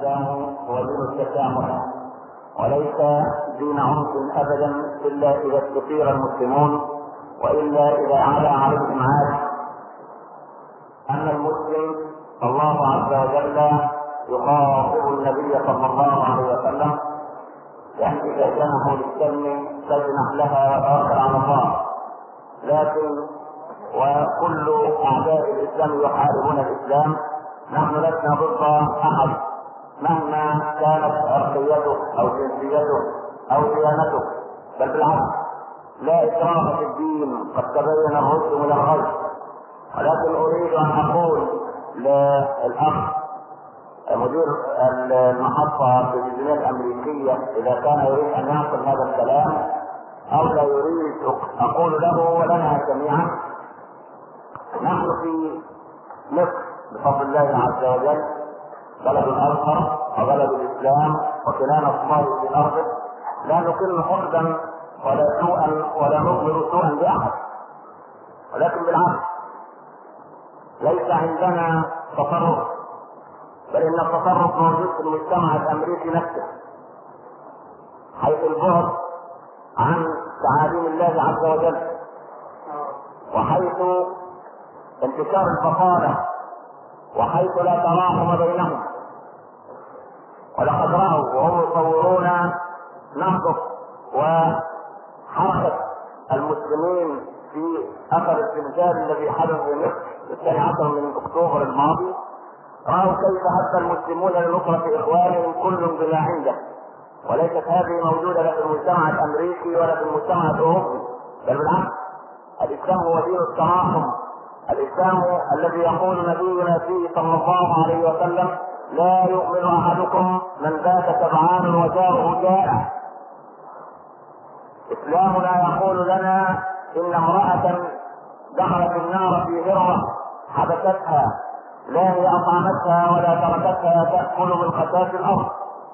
الاسلام هو دين التسامح وليس دين عنف ابدا الا اذا استثير المسلمون والا اذا علا عليهم عاد ان المسلم الله عز وجل يخاطب النبي صلى الله عليه وسلم بان اذا جنحوا للسلم فاجنح لها وتوكل على الله لكن وكل اعداء الاسلام يحاربون الاسلام نحن لسنا ضد احد مهما كانت عرقيته او جنسيته او ديانته بل بالعكس لا اكراه في الدين قد تبين الرشد من الغي ولكن اريد ان اقول للاخ مدير المحطة في الجمهورية الأمريكية إذا كان يريد أن ينقل هذا الكلام أو لا يريد أقول له ولنا جميعا نحن في مصر بفضل الله عز وجل بلد الازهر وبلد الاسلام وكنان الصالح في ارضه لا نقل حقدا ولا سوءا ولا نظهر سوءا باحد ولكن بالعكس ليس عندنا تصرف بل ان التصرف موجود في المجتمع الامريكي نفسه حيث البعد عن تعاليم الله عز وجل وحيث انتشار البطاله وحيث لا تراحم بينهم ولقد راوا وهم يصورون نهضه وحركه المسلمين في اثر الزلزال الذي حدث في مصر في الثاني عشر من اكتوبر الماضي راوا كيف هب المسلمون لنصرة اخوانهم كل بما عنده وليست هذه موجودة لا في المجتمع الامريكي ولا في المجتمع الاوروبي بل بالعكس الاسلام هو دين التراحم الاسلام الذي يقول نبينا فيه صلى الله عليه وسلم لا يؤمن احدكم من بات سبعان وجاره جائع اسلامنا يقول لنا ان امراه دخلت النار في هره حبستها لا هي اطعمتها ولا تركتها تاكل من قساس الارض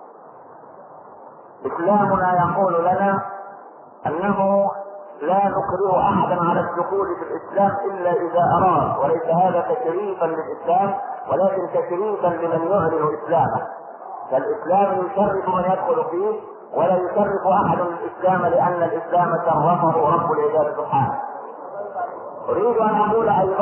اسلامنا يقول لنا انه لا نكره احدا على الدخول في الاسلام الا اذا اراد وليس هذا تشريفا للاسلام ولكن تشريفا لمن يعلن اسلامه فالاسلام يشرف من يدخل فيه ولا يشرف احد الاسلام لان الاسلام شرفه رب العباد سبحانه اريد ان اقول ايضا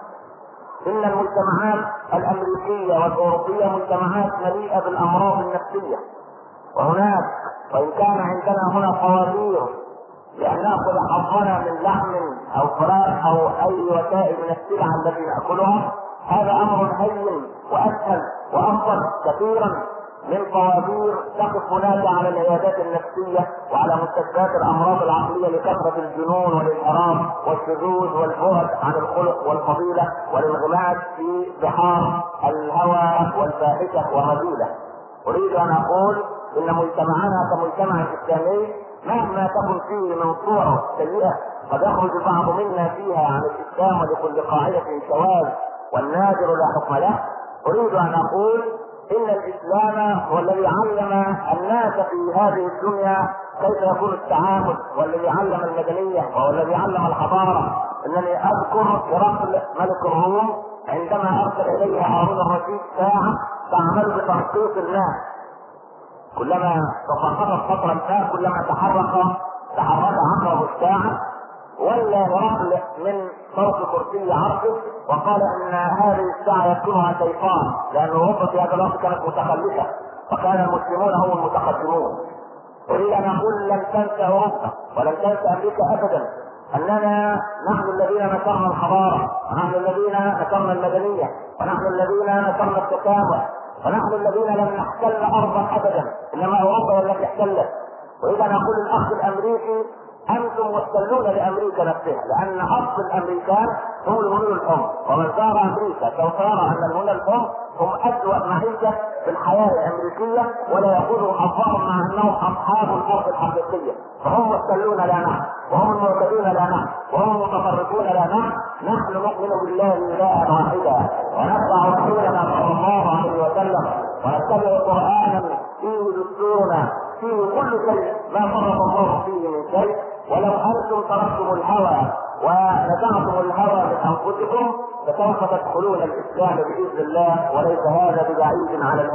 ان المجتمعات الامريكيه والاوروبيه مجتمعات مليئه بالامراض النفسيه وهناك وان كان عندنا هنا قوانين لأن نأخذ حظنا من لحم أو فراخ أو أي وسائل من السلع التي نأكلها هذا أمر هين وأسهل وأفضل كثيرا من طوابير تقف هناك على العيادات النفسية وعلى مستشفيات الأمراض العقلية لكثرة الجنون والانحراف والشذوذ والبعد عن الخلق والفضيلة والانغماس في بحار الهوى والفاحشة والرذيلة. أريد أن أقول إن مجتمعنا كمجتمع إسلامي مهما تكن فيه من صور سيئة قد يخرج بعض منا فيها عن الإسلام ولكل قاعدة شواذ والنادر لا حكم له أريد أن أقول إن الإسلام هو الذي علم الناس في هذه الدنيا كيف يكون التعامل والذي علم المدنية وهو الذي علم الحضارة إنني أذكر هرقل ملك الروم عندما أرسل إليه هارون الرشيد ساعة تعمل بتنقيط الناس كلما تساقطت فترة ما كلما تحرك تحرك عقرب الساعة ولا هرقل من فوق كرسي عرشه وقال ان هذه الساعة يسكنها شيطان لان اوروبا في هذا الوقت كانت متخلفة وكان المسلمون هم المتقدمون اريد ان اقول لن تنسى اوروبا ولن تنسى امريكا ابدا اننا نحن الذين نشرنا الحضاره ونحن الذين نشرنا المدنيه ونحن الذين نشرنا التكامل ونحن الذين لم نحتل ارضا ابدا انما اوروبا هي التي احتلت اريد ان اقول للاخ الامريكي انتم محتلون لامريكا نفسها لان اصل الامريكان هم الهنود الام ومن زار امريكا سوف يرى ان الهنود الام هم اسوا معيشه في الحياه الامريكيه ولا ياخذوا حظهم مع انهم اصحاب الارض الحقيقيه فهم محتلون لا نحن وهم المعتدون لا نحن وهم المتفرقون لا نحن نحن نؤمن بالله الها واحدا ونتبع رسولنا صلى الله عليه وسلم ونتبع قرانا فيه دستورنا فيه كل شيء ما فرض الله فيه من شيء ولو انتم تركتم الهوى ونزعتم الهوى من انفسكم فسوف تدخلون الاسلام باذن الله وليس هذا ببعيد على الهادي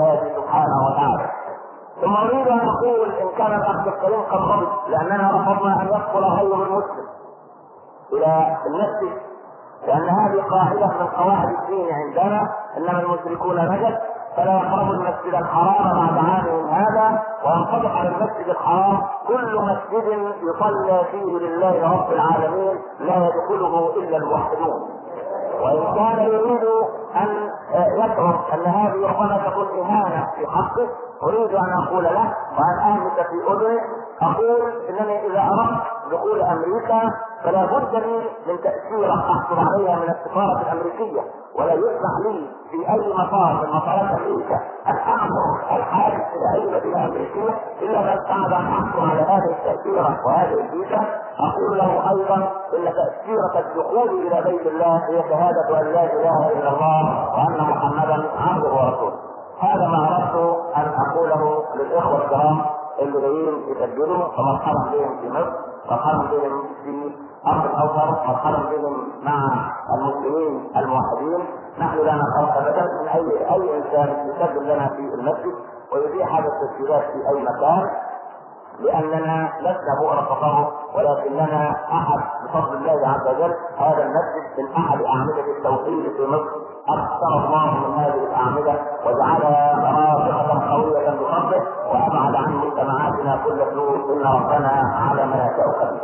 سبحانه وتعالى ثم اريد ان اقول ان كان الاخ الكريم قد غضب لاننا رفضنا ان يدخل غير المسلم الى المسجد لان هذه قاعده من قواعد الدين عندنا انما المشركون نجد فلا يقربوا المسجد الحرام بعد عامهم هذا وينطبق على المسجد الحرام كل مسجد يصلى فيه لله رب العالمين لا يدخله الا الموحدون وان كان يريد ان يشعر ان هذه ربما تكون اهانه في حقه اريد ان اقول له وان اهمس في اذنه اقول انني اذا اردت دخول امريكا فلا بد لي من تاثير احصل عليها من السفاره الامريكيه ولا يسمح لي في اي مطار من مطارات امريكا ان اعبر الحاجز الى اي مدينه امريكيه الا بعد بعد ان احصل على هذه التاثيره وهذه الفيزا اقول له ايضا ان تاثيره الدخول الى بيت الله هي شهاده ان لا اله الا الله وان محمدا عبده ورسوله هذا ما اردت ان اقوله للاخوه الكرام اللي جايين يسجلوا فمرحبا بهم في مصر مرحبا بهم في ارض الاوطان مرحبا بهم مع المسلمين الموحدين نحن لا نخاف ابدا من اي اي انسان يسجل لنا في المسجد ويذيع هذا التسجيلات في اي مكان لاننا لسنا بؤر فقره ولكننا احد بفضل الله عز وجل هذا المسجد من احد اعمده التوحيد في مصر اكثر الله من هذه الاعمده وجعلها رافقه قويه بفضله وابعد عن مجتمعاتنا كل سوء ان ربنا على ما يشاء قدير.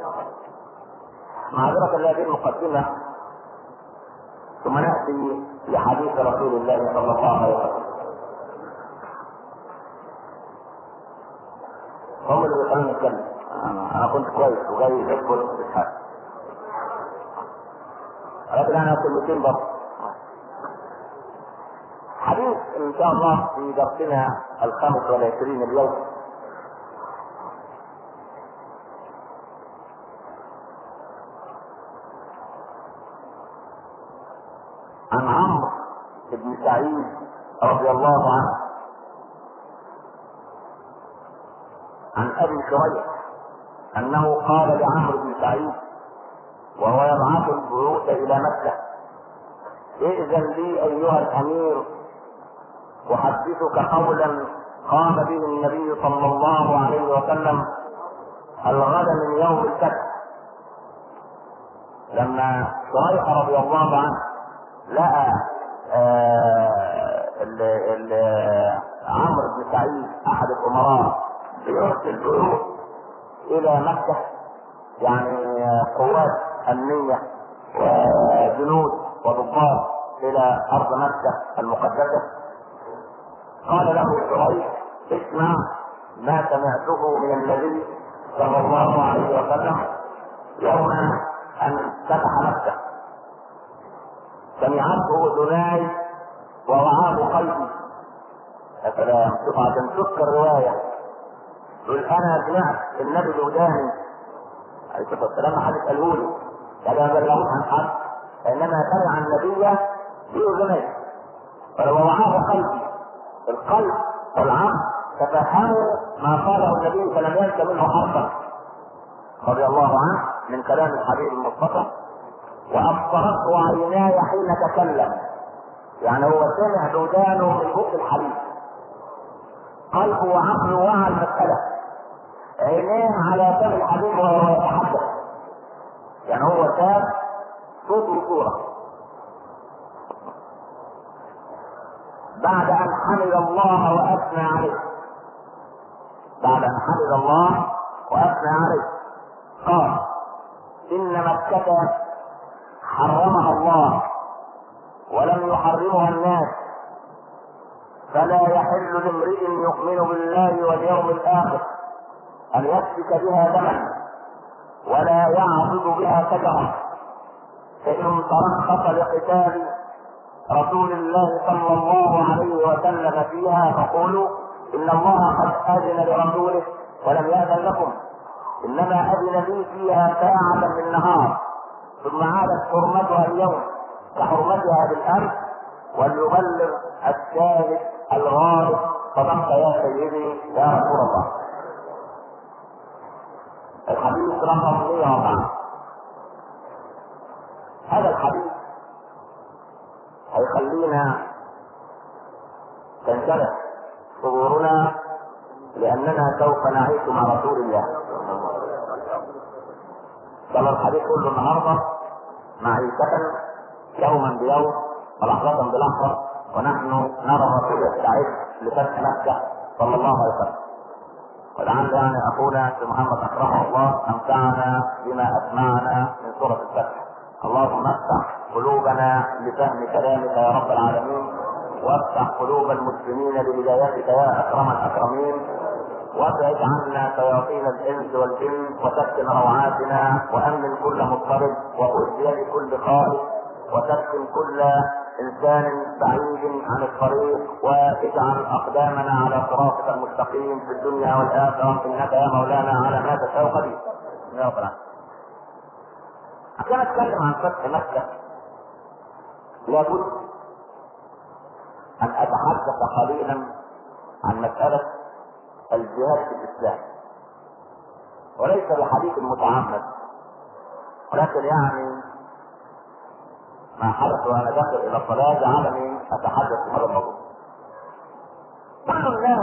معذرة هذه المقدمة ثم نأتي لحديث رسول الله صلى الله عليه وسلم. هم اللي بيخلوني اتكلم انا انا كنت كويس وجاي ادخل في حاجه لكن انا كلمتين برضه حديث ان شاء الله في درسنا الخامس والعشرين اليوم عن عمرو بن سعيد رضي الله عنه عن ابي شريح انه قال لعمرو بن سعيد وهو يبعث البيوت الى مكه ائذن لي ايها الامير احدثك قولا قام به النبي صلى الله عليه وسلم الغد من يوم الفتح لما شريح رضي الله عنه لقى عمرو بن سعيد احد الامراء بيرسل جنود الى مكه يعني قوات امنيه وجنود وضباط الى ارض مكه المقدسه قال له شريح اسمع ما سمعته من النبي صلى الله عليه وسلم يوم ان فتح مكه سمعته اذناي ووعاه قلبي يا سلام شوف عشان تذكر الروايه يقول انا سمعت النبي الوداني عليه الصلاه والسلام ما حد قاله لي لا ما بلغوش عن حد انما سمع النبي باذنيه فلو وعاه قلبي القلب والعقل تفهموا ما قاله النبي فلم ينس منه حرفا رضي الله عنه من كلام الحبيب المصطفى وابصرته عيناي حين تكلم يعني هو سمع بودانه من بق الحبيب قلبه وعقله وعى المسألة عينيه على فم الحبيب وهو يتحدث يعني هو شاف صوت وصورة بعد أن حمد الله وأثنى عليه بعد أن حمد الله وأثنى عليه قال إن مكة حرمها الله ولم يحرمها الناس فلا يحل لامرئ يؤمن بالله واليوم الاخر ان يسفك بها دما ولا يعبد بها شجره فان ترخص لقتال رسول الله صلى الله عليه وسلم فيها فقولوا ان الله قد اذن لرسوله ولم ياذن لكم انما اذن لي فيها ساعه من نهار ثم عادت حرمتها اليوم كحرمتها بالامس وليبلغ الشاهد الغالب صدقت يا سيدي يا رسول الله الحديث رقم 104 هذا الحديث هيخلينا تنتبه صدورنا لأننا سوف نعيش مع رسول الله قال الحديث كله النهارده معيشة يوما بيوم ولحظة بلحظة ونحن نرى الرسول يستعد لفتح مكة صلى الله عليه وسلم ولعل يعني اخونا في محمد اكرمه الله امتعنا بما اسمعنا من سوره الفتح اللهم افتح قلوبنا لفهم كلامك يا رب العالمين وافتح قلوب المسلمين لهدايتك يا اكرم الاكرمين وابعد عنا شياطين الانس والجن وسكن روعاتنا وامن كل مضطرب وخذ بيد كل خائف وسكن كل انسان بعيد عن الطريق واجعل اقدامنا على صراطك المستقيم في الدنيا والاخره انك يا مولانا على ما تشاء قدير يا رب العالمين عشان اتكلم عن فتح مكه لابد ان اتحدث قليلا عن مساله الجهاد في الاسلام وليس بحديث متعمد ولكن يعني ما حدث وانا داخل الى الصلاه جعلني اتحدث في هذا الموضوع. كل الناس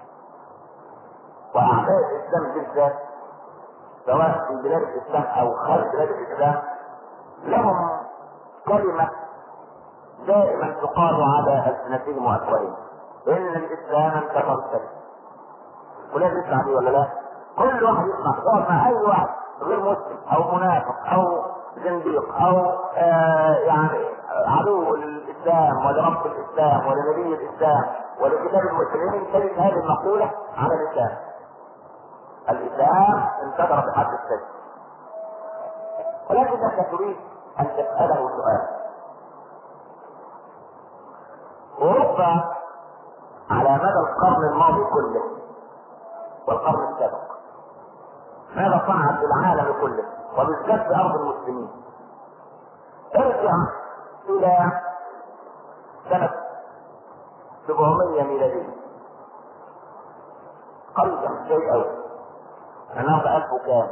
واعداء الاسلام بالذات سواء في بلاد الاسلام او خارج بلاد الاسلام لهم كلمه دائما تقال على السنتهم وافواههم ان الاسلام انتصر السلم. ولازم يسمع دي ولا لا؟ كل واحد يسمع يقعد مع اي واحد غير مسلم او منافق او زنديق او آه يعني عدو للاسلام ولرب الاسلام ولنبي الاسلام ولكتاب المسلمين تجد هذه المقوله على الاسلام. الاسلام انتظر بحد السجن. ولكنك تريد ان تساله سؤال. اوروبا على مدى القرن الماضي كله والقرن السابق ماذا صنعت في العالم كله وبالذات في ارض المسلمين ارجع الى سنة 700 ميلادية قريبا شيء قوي النهارده 1000 وكام؟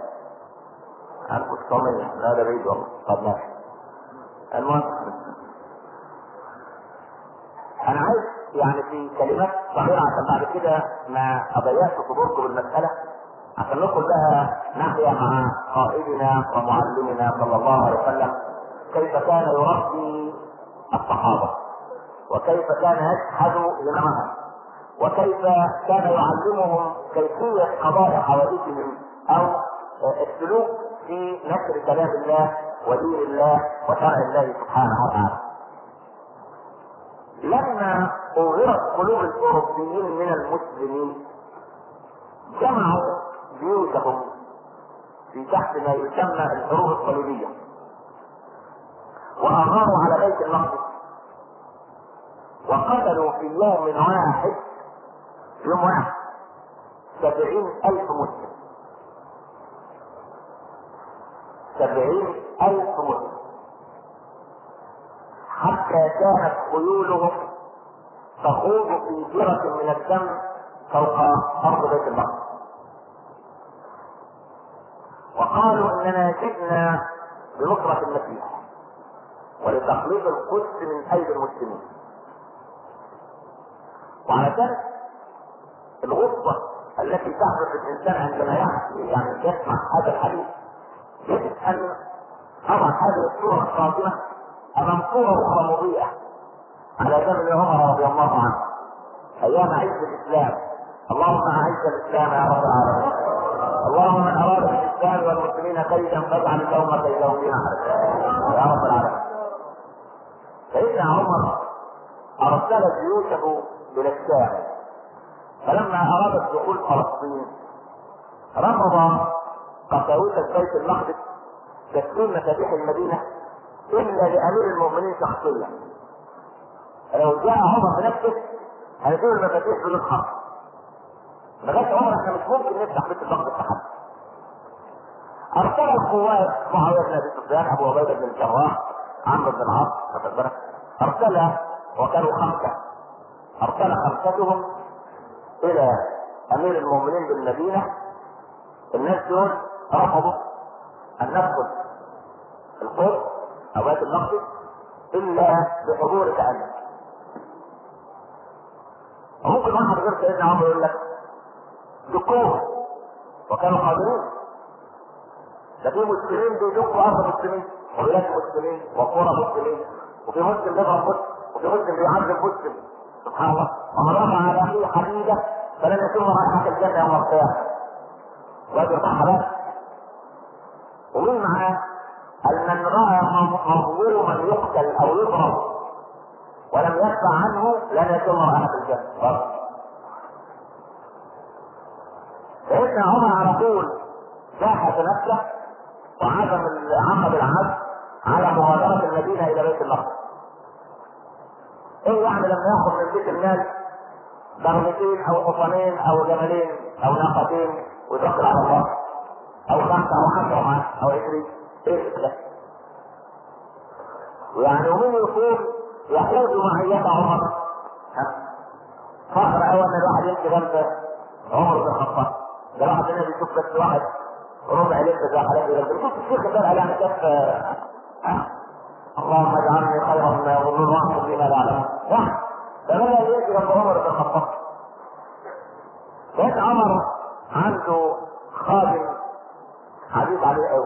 1900 لا ده بعيد والله طب ماشي المهم انا عايز يعني في كلمات صغيرة عشان بعد كده ما اضيعش صدوركم بالمسألة عشان ندخل لها ناحية مع قائدنا ومعلمنا صلى الله عليه وسلم كيف كان يربي الصحابة وكيف كان يشهد لمنهم وكيف كان يعلمهم كيفية قضاء حوادثهم أو السلوك في نشر كلام الله ودين الله وشرع الله سبحانه وتعالى. لما أغرت قلوب الأوروبيين من المسلمين جمعوا جيوشهم في تحت ما يسمى الحروب الصليبية وأغاروا على بيت المقدس وقتلوا في يوم واحد يوم واحد سبعين ألف مسلم سبعين ألف مسلم حتى كانت خيولهم تخوض في جرة من الدم فوق أرض بيت المقدس وقالوا إننا جئنا بنصرة المسيح ولتخليص القدس من أيدي المسلمين وعلى ذلك الغصة التي تحدث الإنسان عندما يعني يسمع هذا الحديث يجب أن أضع هذه الصورة القادمة أمام صورة أخرى مضيئة على زمن عمر رضي الله عنه أيام عز الإسلام اللهم أعز الإسلام يا رب العالمين اللهم من أراد الإسلام والمسلمين كيدا فاجعل اليوم كيدهم في نحره يا رب العالمين سيدنا عمر أرسل جيوشه إلى الشام فلما أراد دخول فلسطين رفض قساوسة بيت المقدس تسليم مفاتيح المدينة إلا لأمير المؤمنين شخصيا لو جاء عمر بنفسه هيدير المفاتيح بدون حق لغاية عمر احنا مش ممكن نفتح بيت المقدس لحد أرسل القوات معاوية بن أبي سفيان أبو عبيدة بن الجراح عمرو بن العاص واخد بالك أرسل وكانوا خمسة أرسل خمستهم إلى أمير المؤمنين بالمدينة الناس دول رفضوا أن ندخل القدس أو بيت المقدس إلا بحضورك أنت وممكن واحد غير سيدنا عمر يقول لك دكوه وكانوا قادرين ده في مسلمين بيدقوا ارض مسلمين وبلاد مسلمين وقرى مسلمين وفي مسلم بيضرب مسلم وفي مسلم بيعذب مسلم سبحان الله ومن رفع على اخيه حديده فلن يتم رائحه الجنه يوم القيامه وادي الصحابات ومين معاه؟ ان من راى مظلوما يقتل او يضرب ولم يدفع عنه لن يتم رائحه الجنه سيدنا عمر على طول باحث نفسه وعزم عقد العهد على مغادرة المدينة إلى بيت المقدس. إيه يعني لما ياخذ من بيت المال بغلتين أو حصانين أو جملين أو ناقتين ويتوكل على الله أو خمسة أو عشرة معاه أو عشرين إيه ده؟ ويعني ومين يكون يحوز معية عمر؟ ها؟ فخر أول أن الواحد يمشي جنب عمر بن الخطاب ده واحد هنا بيشوف بس واحد ربع لسه زي حالات ده بيشوف الشيخ ده قال يعني كيف اللهم اجعلني خيرا مما يظنون واحد بما لا يعلمون واحد فبدا يجي جنب عمر بن الخطاب كان عمر عنده خادم عزيز عليه قوي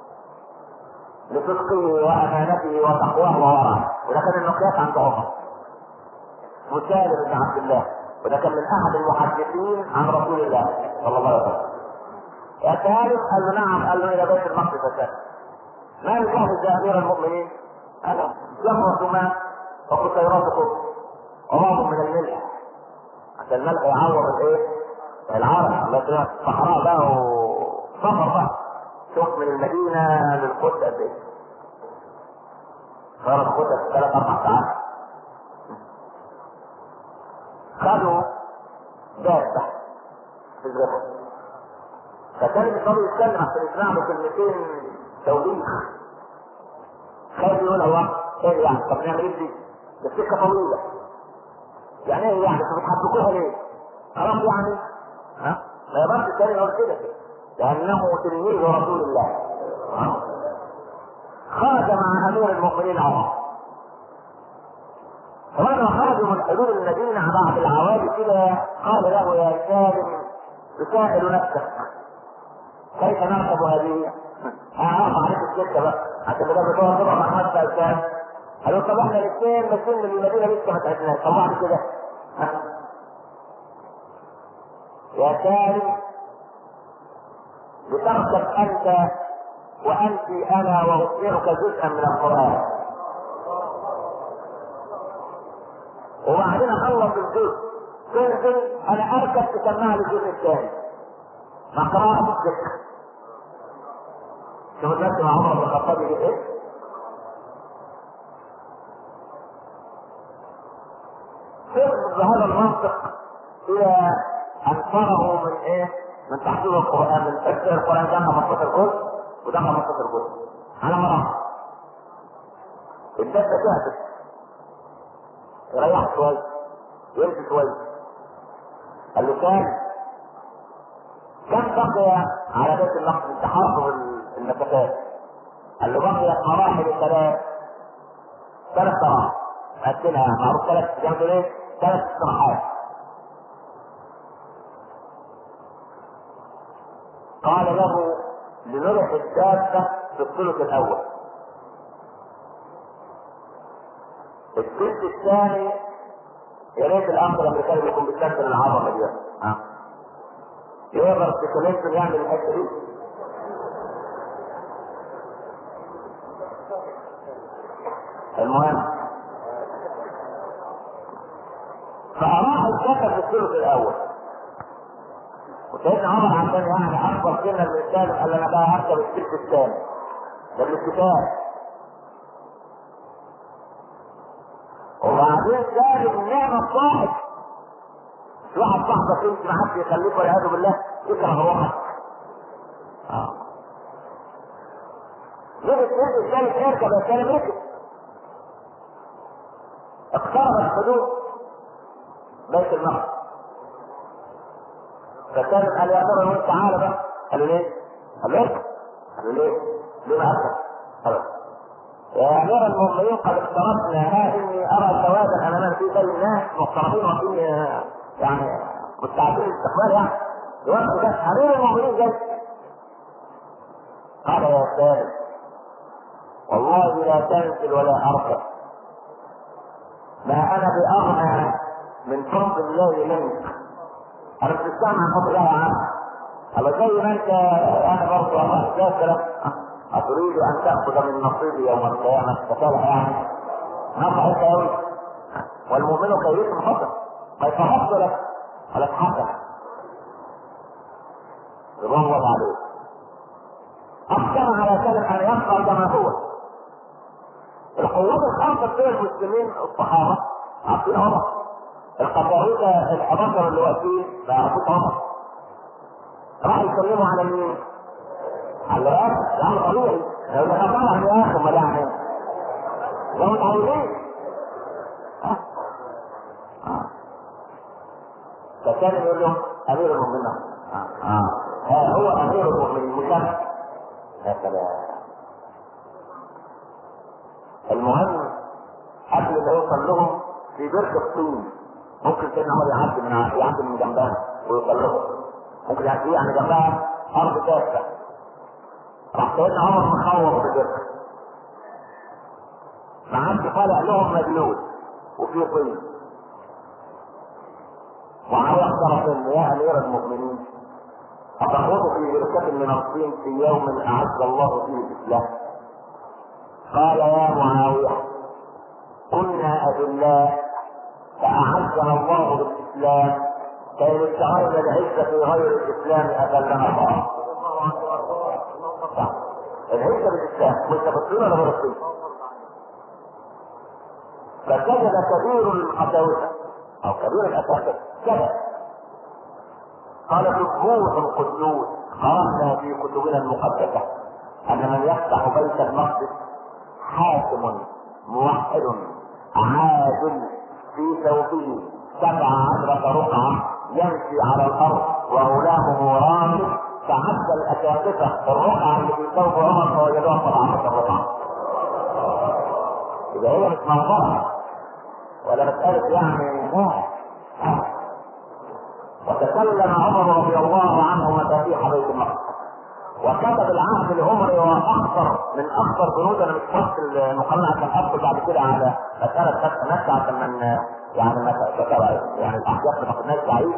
لصدقه وامانته وتقواه وورعه وده كان المقياس عند عمر مسالم بن عبد الله وده كان من احد المحدثين عن رسول الله صلى الله عليه وسلم يا سالم قال له نعم قال له الى بيت المقدس يا سالم ما يجهز يا امير المؤمنين انا جمرة ماء وقصيراتكم وماء من الملح عشان الملح يعوض الايه؟ العرق الله يسلمك صحراء بقى وسفر بقى شوف من المدينة للقدس قد ايه؟ صار القدس ثلاث اربع ساعات خدوا دابة في الرحلة فكان النبي يتكلم عشان يسمع له كلمتين توبيخ خايف يقول الله ايه يعني طب نعمل ايه دي؟ ده السكه طويله يعني ايه يعني انتوا بتحبكوها ليه؟ خلاص يعني ها؟ ما يقدرش الثاني يقول كده لانه تلميذ رسول الله خرج مع امير المؤمنين عمر فلما خرجوا من حدود المدينه بعد العوادي كده قال له يا سالم تسائل نفسك كيف نركب هذه؟ اعرف عليك السكه بقى عشان بدل ما تقعد مع نفسك الكلام قالوا طب احنا الاثنين ماشيين من المدينه لسه ما تعبناش طب بعد كده يا سالم لتركب انت وانت انا واخبرك جزءا من القران وبعدين اخلص الجزء تنزل انا اركب تسمعها للجزء الثاني مع قراءة الذكر شوف الناس مع عمر بن الخطاب يجيب ايه؟ حفظ هذا المنطق الى ان فرغوا من ايه؟ من تحفيظ القران من تفسير القران ده 15 جزء وده 15 جزء على مرة الدفة تهدف يريح شوية يمشي شوية قال له كان كم بقي على بيت المقدس تحافظ المسافات قال له بقي مراحل ثلاث ثلاث مراحل مقسمها معروف ثلاث جنب ايه؟ ثلاث استراحات قال له لنرح الدابة في الثلث الأول الثلث الثاني يا ريت الأخ الأمريكاني يكون بيستخدم العظمة دي ها يقدر تكلمته يعمل الحته دي المهم فأراح الكفر في الثلث الأول وسيدنا عمر عشان يعني أكبر سنا الإنسان قال أنا بقى هركب الثلث الثاني ده بالاتفاق وبعدين سالم النعمة الصاحب واحد صاحبك يمشي معاك يخليك والعياذ بالله يكره روحك. اه. جيب الجزء الثالث اركب يا سالم ركب. اقترب الحدود بيت المقدس. فسالم قال يا امير المؤمنين تعالى بقى. قال له ليه؟ قال له اركب. قال له ليه؟ ليه ما اركب؟ خلاص. يا امير المؤمنين قد اقتربنا ها اني ارى سوادا امامنا في بين الناس مقتربين وفي يعني مستعدين للاستقبال يعني يوقف ده امير المؤمنين جاي قال يا سالم والله لا تنزل ولا اركب ما انا باغنى من فضل الله منك انا بتستغنى عن فضل الله عنك الله زي ما انت انا برضه الله ذاكرك اتريد ان تاخذ من نصيبي يوم القيامه تصالح يعني نفع انت قوي والمؤمن كيف فضل ما يتفضل لك ولا تحسن رضوان الله عليه اقسم على سلم ان يبقى كما هو القوات الخمسه بين المسلمين الصحابه عارفين عمر القطاريطه ال 11 اللي واقفين ما يعرفوش عمر راح يسلموا على مين؟ على الرئاسه يعني طبيعي لو ده طبعا يا اخي امال يعني لو متعودين فكان يقول لهم امير المؤمنين آه. آه. ها هو امير المؤمنين مسمى يا سلام المهم قبل ما يوصل لهم في بركة الطين ممكن سيدنا عمر يعدي من يعدي من جنبها ويوصل لهم ممكن يعدي يعني جنبها ارض كافة راح سيدنا عمر مخوف ببركة معدي طالع لهم مجلود وفي طين وعلى طرف يا امير المؤمنين أتخوض في بركة من الطين في يوم أعز الله فيه الإسلام قال يا معاوية كنا أذلاء فأعزنا الله بالإسلام فإن ادعينا العزة في غير الإسلام أذلنا الله العزة بالإسلام مش بالطين ولا بالطين فسجد كبير القساوسة أو كبير الأساتذة سجد قال سبوح قدوس قرأنا في كتبنا المقدسة أن من يفتح بيت المقدس حاكم موحد عادل في ثوبه سبع عشرة رقعة يمشي على الأرض وغلامه رامي فعد الأساتذة الرقعة اللي في ثوب عمر فوجدوها سبع عشرة رقعة. إذا هي مش موضوع ولا مسألة يعني لا وتكلم عمر رضي الله عنه مفاتيح بيت المقدس وكتب العهد العمري وهو اخطر من اخطر بنود انا مش فاكر المقارنه عشان ادخل بعد كده على مساله فتح مكه عشان من يعني ما يعني الاحداث ما تاخدناش بعيد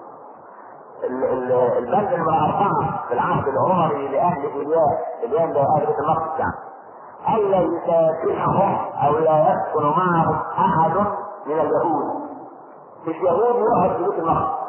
البند نمرة أربعة في العهد العمري لأهل إلياس إلياس ده أهل بيت المقدس يعني ألا يساكنهم أو لا يسكن معهم أحد من اليهود مش يهود يقعد في بيت المقدس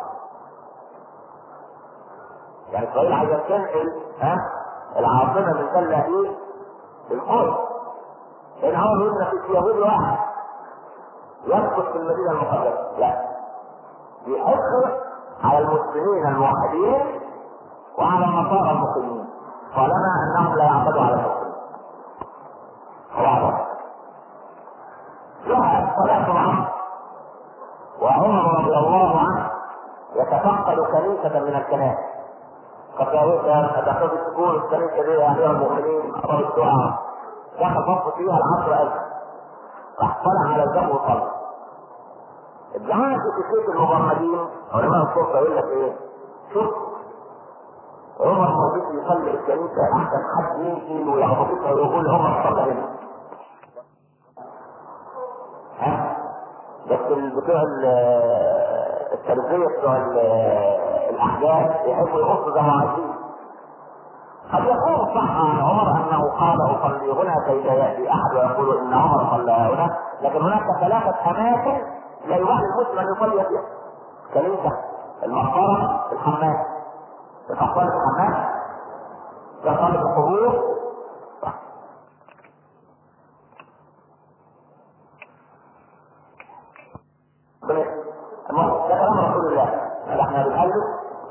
يعني اسرائيل عايزه تنقل ها العاصمه من تل ابيب للقدس لان هو بيقول لك في يهودي واحد يسقط في المدينه المقدسه لا بيحق على المسلمين الموحدين وعلى النصارى المقيمين طالما انهم لا يعتدوا على المسلمين واضح جاءت صلاه العصر وعمر رضي الله عنه يتفقد كنيسه من الكنائس فتاويها أتخذ تكون الكنيسة دي يا أمير المؤمنين أمر الدعاء دخل صف فيها العصر ألف راح طلع على الجنب وصلى الدعاء في كتير المغمدين علماء الصوفة يقول لك إيه؟ شوف عمر موجود يصلي الكنيسة أحسن حد يمشي ويعبطها ويقول عمر صلى هنا ها؟ بس بتوع التربية بتوع الاحداث يحبوا يغصوا زي ما عايزين قد يكون صح عن عمر انه قال اصلي هنا كي لا ياتي احد ويقول ان عمر صلى هنا لكن هناك ثلاثه اماكن لا يوحي المسلم ان يصلي فيها كنيسه المقبره الحمام المقبره الحمام يصلي في القبور ده كلام رسول الله احنا بنقلد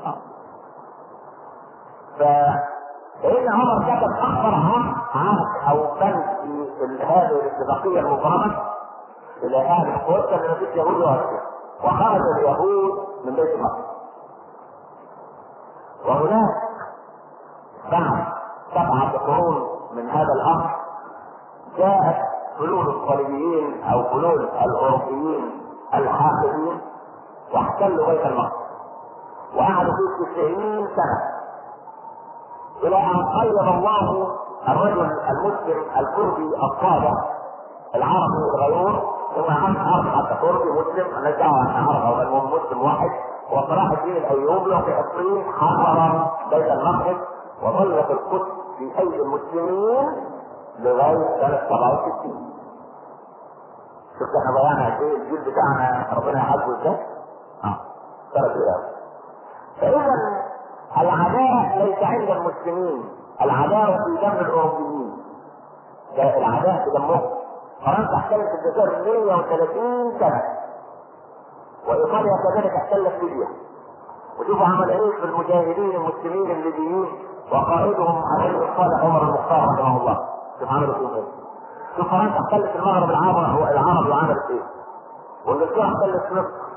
فإن عمر كتب أكبر عهد عهد أو بند في هذه الاتفاقية المبرمة إلى أهل القدس اللي مفيش يهود وأسيا وخرج اليهود من بيت المقدس وهناك بعد سبعة قرون من هذا الأمر جاءت فلول الصليبيين أو فلول الأوروبيين الحاقدين واحتلوا بيت المقدس وقعدوا فيه تسعين سنة إلى أن قيض الله الرجل المسلم الكردي الصادق العربي الغيور ثم عرب حتى كردي مسلم انا دعوه ان عرب او المهم مسلم واحد هو صلاح الدين الايوبي وفي عصرين حرر بيت المقدس وظلت القدس في ايدي المسلمين لغايه سنه 67 شفت احنا ضيعنا قد ايه الجيل بتاعنا ربنا يحاسبه ازاي؟ اه ثلاث ايام فاذا العداء ليس عند المسلمين العداوه في دم الاوروبيين ده العداء في دمهم فرنسا احتلت الجزائر 130 سنه وايطاليا كذلك احتلت ليبيا وشوفوا عمل ايه في المجاهدين المسلمين الليبيين وقائدهم علي الصالح عمر المختار رحمه الله شوف عملوا فيهم ايه شوف فرنسا احتلت المغرب العربي العربي وعملت ايه وانجلترا احتلت مصر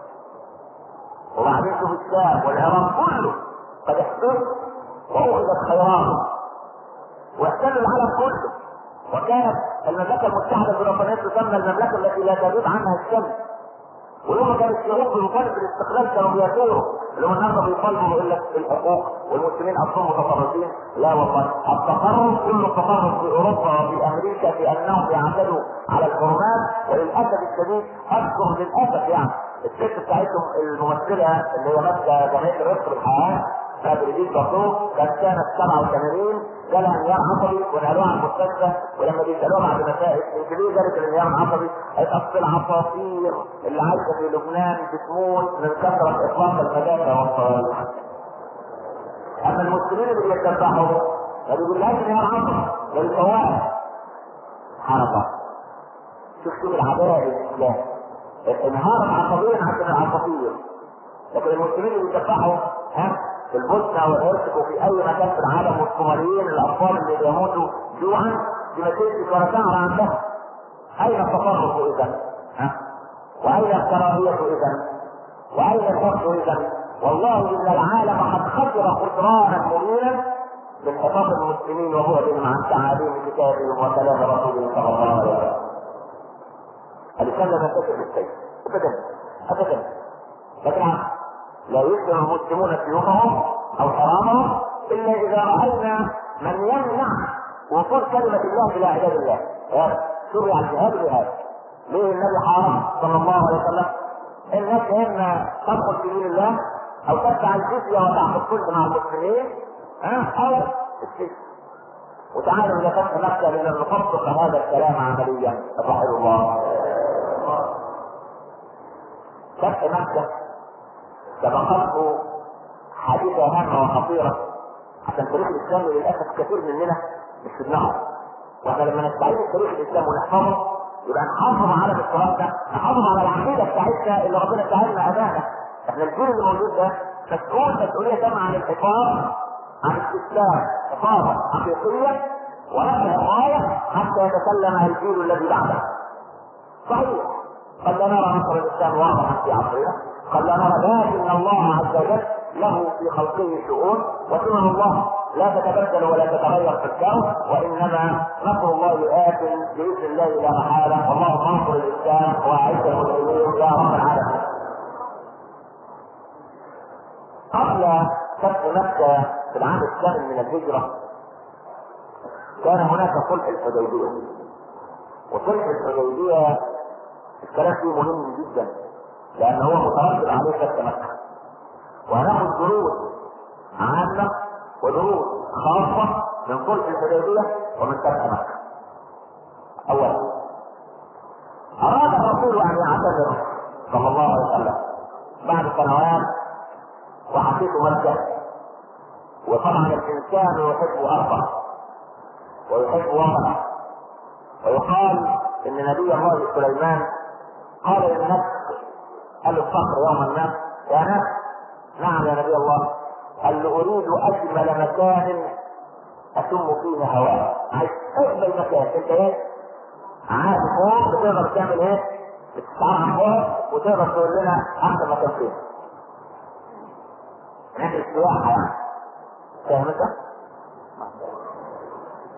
وبعدين شوف الشام والعراق كله قد احتلت واخذت خيراته واحتلوا العالم كله وكانت المملكه المتحده البريطانيه تسمى المملكه التي لا تغيب عنها الشمس ويوم كان الشعوب بمطالب بالاستقلال كانوا بيثوروا اللي هم النهارده بيطالبوا بيقول لك الحقوق والمسلمين اصلا متطرفين لا والله التطرف كل التطرف في اوروبا وفي امريكا في انهم يعتدوا على الحرمات وللاسف الشديد اذكر للاسف يعني الست بتاعتهم الممثله اللي هي ماسكه جمعيه الرفق بالحياه بريجيت بارتو كانت سنة 87 جالها انهيار عصبي ونقلوها على المستشفى ولما بيسالوها بعد مسائل انت ليه جالك الانهيار العصبي؟ قالت اصل العصافير اللي عايشه في لبنان بتموت من كثره اطلاق المدافع والصواريخ. اما المسلمين اللي بيتذبحوا ما بيقولهاش انهيار عصبي ده الفوائد. سبحان الله. شوف شوف العداء الاسلام. انهار عصبيا عند العصافير. لكن المسلمين اللي بيتذبحوا ها في البوسنة والهرسك وفي أي مكان في العالم والصوماليين الأطفال اللي بيموتوا جوعا دي ما تمشي ولا شهر عندها أين التطرف إذا؟ ها؟ وأين الكراهية إذا؟ وأين الحقد إذا؟ والله إن العالم قد خسر خسرانا مبينا من حفاظ المسلمين وبعدهم عن تعاليم كتابهم وكلام رسولهم صلى الله عليه وسلم. الإسلام لا ينتشر بالسيف أبدا أبدا لكن لا يسلم المسلمون سيوفهم او حرامهم الا اذا راينا من يمنع وصول كلمه الله الى عباد الله شرع الجهاد بهذا ليه النبي حرم صلى الله عليه وسلم الناس اما تدخل في دين الله او تدفع الجزيه وتعقد كل مع المسلمين ها او السجن وتعالوا الى فتح مكه لان نطبق هذا الكلام عمليا رحمه الله فتح مكه سبقته حادثة هامة وخطيرة عشان تاريخ الإسلام للأسف كثير مننا مش في دماغه واحنا لما نستعيد تاريخ الإسلام ونحفظه يبقى نحافظ على التراث ده نحافظ على العقيدة بتاعتنا اللي ربنا سهلنا أمانة احنا الجيل اللي موجود ده مسؤول مسؤولية تامة عن الحفاظ عن الاستسلام حفاظا حقيقية ورفع الراية حتى يتسلم الجيل الذي بعده صحيح قد لا نرى نصر الإسلام واضحا في عصرنا قد لا نرى لكن الله عز وجل له في خلقه شؤون وسنن الله لا تتبدل ولا تتغير في الكون وانما نصر الله ات باذن الله لا محاله اللهم انصر الاسلام واعز المسلمين يا رب العالمين. قبل فتح مكه في العام الثامن من الهجره كان هناك صلح الحديبيه وصلح الحديبيه الكلام فيه مهم جدا لان هو مترتب عليه فتح مكه وهناخد دروس عامه ودروس خاصه من صلح الحديبيه ومن فتح مكه اولا اراد الرسول ان يعتذر صلى الله عليه وسلم بعد سنوات وحقيق مكه وطبعا الانسان يحب ارضه ويحب وطنه ويقال ان نبي الله سليمان قال للنفس قال له الصخر يوما ما يا نفس نعم يا نبي الله قال له اريد اجمل مكان اشم فيه هواء عايز اجمل مكان انت ايه؟ عارف فوق بتقدر تعمل ايه؟ بتتعرف فوق وتقدر تقول لنا احسن مكان فين؟ نعمل سياحه يعني فاهم انت؟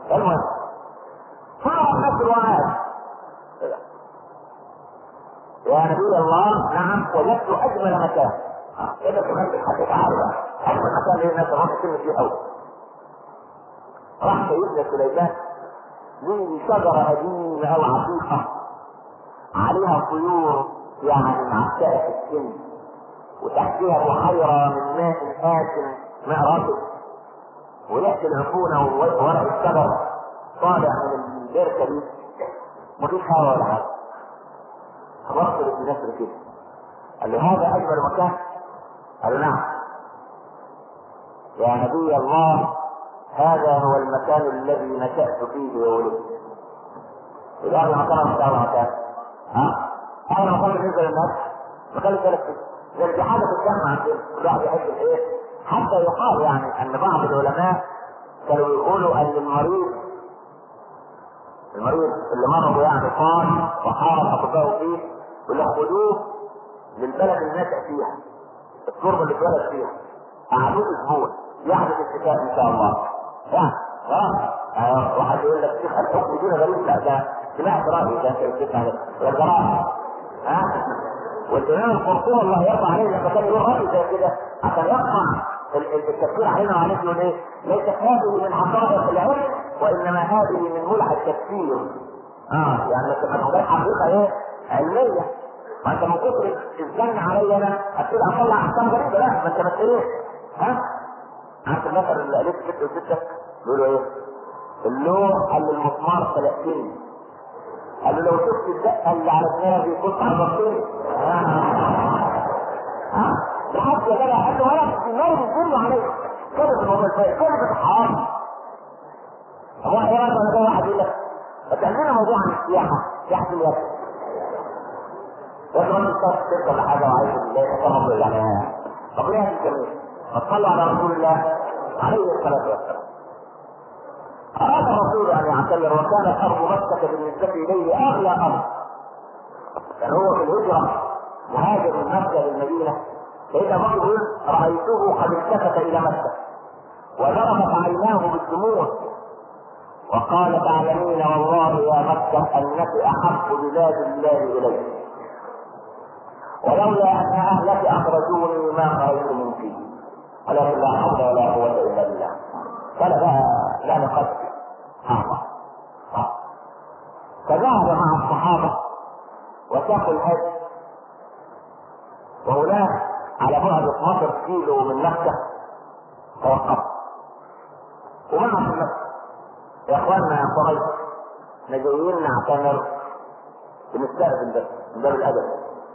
المهم صار الناس الوعاد يا نبي الله نعم وجدت اجمل مكان اه كده تخلي حد تعالى بقى اجمل مكان اللي الناس تروح تكلم فيه قوي راح سيدنا سليمان ليه شجرة قديمة أو عتيقة عليها طيور يعني معتقة في السن وتحتها بحيرة من ماء آسن ماء رطب وريحة العفونة وورق الشجر طالع من البركة دي مفيش هوا ولا حاجة فبص لابن نسر كده قال له هذا أجمل مكان قال له نعم يا نبي الله هذا هو المكان الذي نشأت فيه وولدت إذا هذا مكان مكان مكان ها هذا مكان بالنسبة للناس مكان ثلاث زي الجحافة الجامعة عندنا كل واحد يحب الايه حتى يقال يعني ان بعض العلماء كانوا يقولوا ان المريض المريض اللي مرضه يعني قام وحارب اطباءه فيه يقول له خدوه للبلد اللي نشأ فيها التربه اللي اتولد فيها قعدوه اسبوع يحدث الشفاء ان شاء الله يعني ها واحد يقول لك شيخ الحكم دين غريب لا ده سمعت رايي ده انت بتسمع والجراحه ها والامام القرطبي الله يرضى عليه لما كان يقول راي زي كده عشان يقطع التفكير علينا وعليك يقول ايه؟ ليست هذه من حقائق العلم وانما هذه من ملح التفسير. اه يعني ما تبقاش حقيقه ايه؟ علميه. ما انت من كتر الزن علي انا ابتدي اطلع احكام غريبه لا ما انت ما ايه؟ ها؟ عارف المثل اللي قالت ست وستك بيقولوا ايه؟ اللوح اللي المسمار 30 قال له لو شفت الدقه اللي على دماغي كنت عرفتني لحد يا جدع قال له ولا النار بتقول عليك كده في الموضوع كده في الحرام هو احيانا انا جاي واحد يقول لك فتعملنا موضوع عن السياحه سياحه اليد يا راجل صار شركه ولا حاجه وعايز يتفهم يعني طب ليه هذه الكلمه؟ ما تصلوا على رسول الله عليه الصلاه والسلام أراد الرسول أن يعتمر وكانت أرض مكة بالنسبة إليه أغلى أرض. كان هو في الهجرة مهاجر من مكة للمدينة سيدنا بكر يقول رأيته قد التفت إلى مكة وذرفت عيناه بالدموع وقال تعلمين والله يا مكة أنك أحب بلاد الله إلي ولولا أن أهلك أخرجوني ما خرجت منك ولكن لا حول ولا قوة إلا بالله قال لا لا نقدر هذا فذهب مع الصحابة وساقوا الهدي وهناك على بعد 12 كيلو من مكة توقف ومع في مكة يا اخواننا يا قريش احنا جايين نعتمر بنستأذن بس من باب الأدب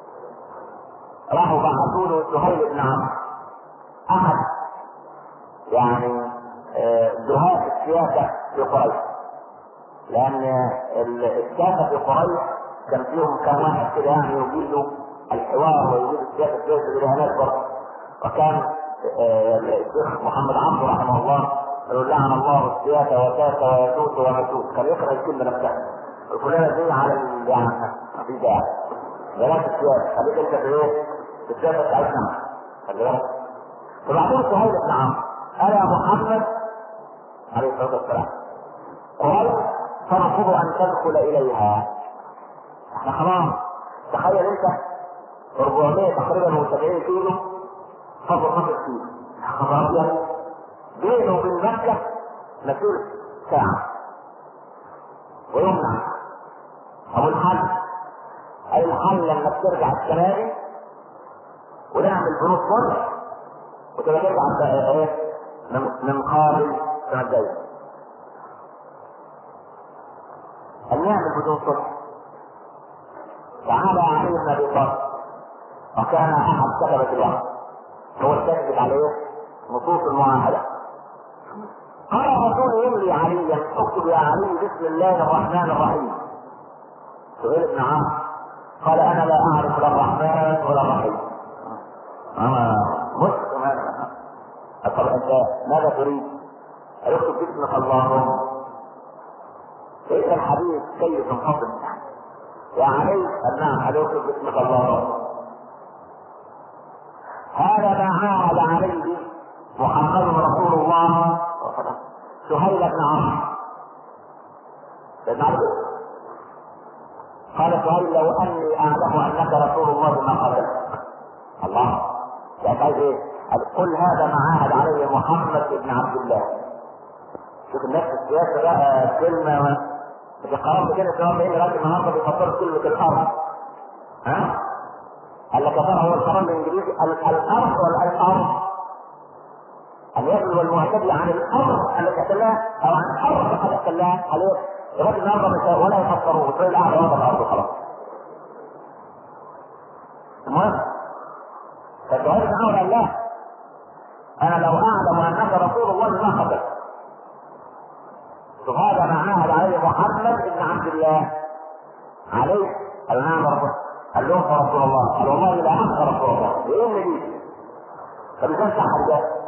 راحوا بعثوا له سهيل بن عمرو أحد يعني دهاء السياسة في قريش لأن السياسة في قريش كان فيهم كان واحد كده يعني يجيد الحوار ويجيد السياسة في الإهانات برضه وكان الشيخ محمد عبده رحمه الله يقول لعن الله السياسة وساس ويسوس ومسوس كان يقرأ الكلمة نفسها الفلانة دي على يعني ما في داعي بلاش السياسة خليك انت في ايه؟ في السياسة بتاعتنا خلي بالك فبعدين سهيل بن عمرو قال يا محمد عليه الصلاه والسلام قريش ترفض ان تدخل اليها احنا خلاص تخيل انت 400 تقريبا و70 كيلو فضل خمس كيلو خبر بينه وبين مكة مسيرة ساعة ويمنع أبو الحل أي الحل لما ترجع السنة دي ونعمل بنوك صلح وتبقى ترجع ايه من قابل السنة الجاية أن نعمل بدون صلح تعالى علي بن أبي طالب وكان أحد كتبة الوحي هو الكاتب عليه نصوص المعاهدة قال الرسول يملي عليا اكتب يا علي بسم الله الرحمن الرحيم سهيل بن عمرو قال انا لا اعرف لا الرحمن ولا الرحيم انا مسلم انا طب انت ماذا تريد؟ اكتب باسمك اللهم ليس الحديث كيف فضل يا علي قال نعم اكتب باسمك اللهم هذا ما عاهد عليه محمد رسول الله سهيل بن عمرو قال سهيل لو اني اعلم اعلم انك رسول الله ما قتلتك الله يعني عايز ايه؟ قال قل هذا ما عاهد عليه محمد بن عبد الله شوف الناس في السياسه بقى كلمه ما في قرار كده سواء بين راجل النهارده بيفكروا كلمه الارض ها؟ قال لك ترى هو القرار الانجليزي ال- الارض ولا الارض؟ ان يبلغ المعتدي عن الارض التي احتلها او عن الارض قد احتلها عليه الراجل النهارده مش ولا يفكروا وتلاقي القعده واخد الارض خلاص المهم فالجواب بن قال لا انا لو اعلم انك رسول الله ما قتلت شوف هذا ما عاهد عليه محمد بن عبد الله عليه قال نعم يا رسول قال لهم يا رسول الله قال والله لا انت رسول الله ايه اللي دي طب ازاي صح ده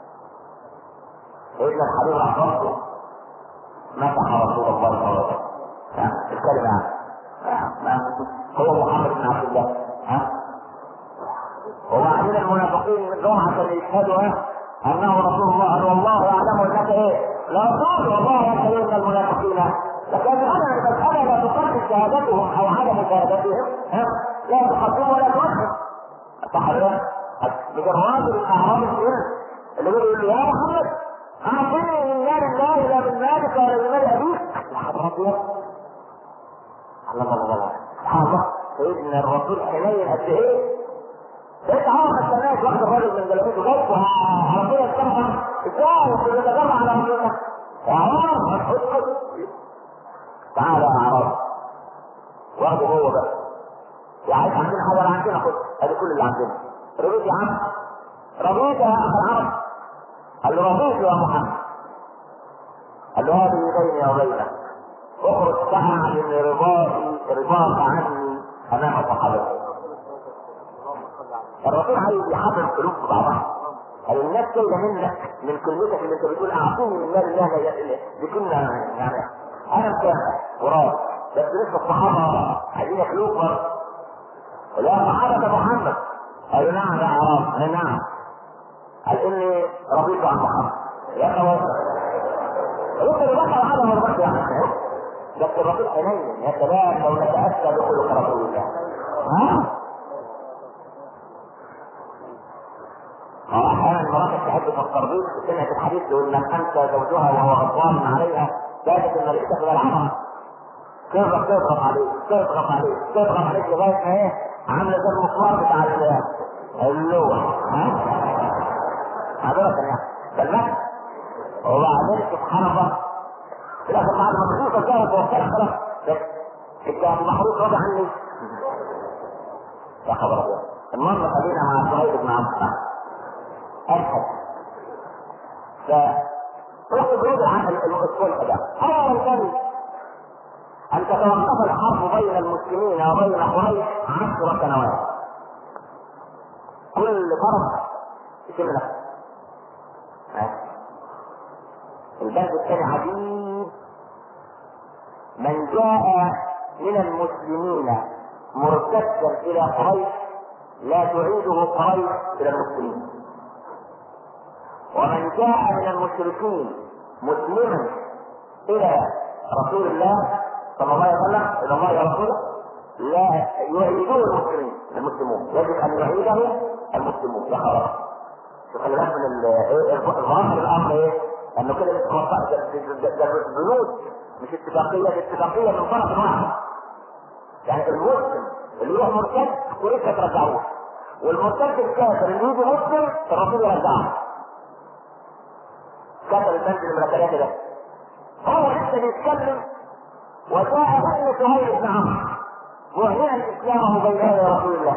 سيدنا الحبيب راح برضه مسح رسول الله صلى الله عليه وسلم ها؟ الكلمه ها؟ ما- هو محمد بن عبد الله ها وبعدين المنافقين منهم عشان يشهدوا ايه انه رسول الله قال والله يعلم انك ايه لا تقول والله يشهدون المنافقين لكن انا المساله لا تقدم شهادتهم او عدم شهادتهم ها؟ لا تقدم ولا تؤخر صح ولا لا؟ بجراد الاعراب السنه اللي بيقول له يا محمد اعطني من مال الله لا من مالك ولا من مال ابيك يا حضرة الله الله الله الله سبحان الله سيدنا الرسول حنين قد ايه انت عارف السماء واخد الراجل من جلابيته جاي على طول السماء ازاي انت بتتجمع على ربنا يا عمر اسكت تعالى يا عرب واخده هو بقى يا عايز عندنا حاجه ولا عندنا خد ادي كل اللي عندنا رضيت يا عم رضيت يا اخ العرب قال له رضيت يا محمد قال له هذه بيني وبينك اخرج فاعلن رضاي رضاك عني امام صحابتك الرسول عايز يحرر قلوب بعضها قال الناس جايه منك من كلمتك اللي انت بتقول اعطوني من مال الله لا- دي كلمه يعني انا مسامح وراضي بس لسه الصحابه عايزين ياكلوك برضه لا صحابه محمد قالوا نعم يا عرب قال نعم قال اني رضيت عن محمد يا اخي انت اللي دخل هذا مرضك يا اخي بس الرسول حنين يا سلام لو نتاسى بخلق رسول الله ها اه احيانا المرأة تحب في التربيط سمعت الحديث يقول من انت زوجها وهو غضبان عليها كانت الملائكة تلعنها تضغط تضغط عليك تضغط عليك تضغط عليك لغاية ما ايه عاملة زي المسمار بتاع ال- اللوح ها عبارة يعني فالمعنى وبعدين سبحان الله في الاخر بعد ما تخلص الجو توكلت خلاص بس انت المحروس راضي عني يا خبر ابيض المهم خلينا مع سعيد بن عمرو أبحث فروح الجنود عن الصلح ده أولا كان أن تتوقف الحرب بين المسلمين وبين قريش عشر سنوات كل طرف يشم نفسه البلد الثاني عجيب من جاء من المسلمين مرتدا الى قريش لا تعيده قريش الى المسلمين ومن جاء من المشركين مسلما الى رسول الله صلى الله عليه وسلم الى الله ورسوله لا يعيدوه المسلمين المسلمون يجب ان يعيده المسلمون يا خلاص شوف خلي بالك من ال- ايه الظاهر الامر ايه؟ انه كده مش موقع- ده- ده- ده- ده بنود مش اتفاقيه دي اتفاقيه من طرف واحد يعني المسلم اللي يروح مرتد ولسه ترجعوه والمرتد الكافر اللي يجي مسلم الرسول يرجعه كتب المنزل المرتبات ده هو لسه بيتكلم وجاء ابن سهيل بن عمرو معلنا اسلامه بين يدي رسول الله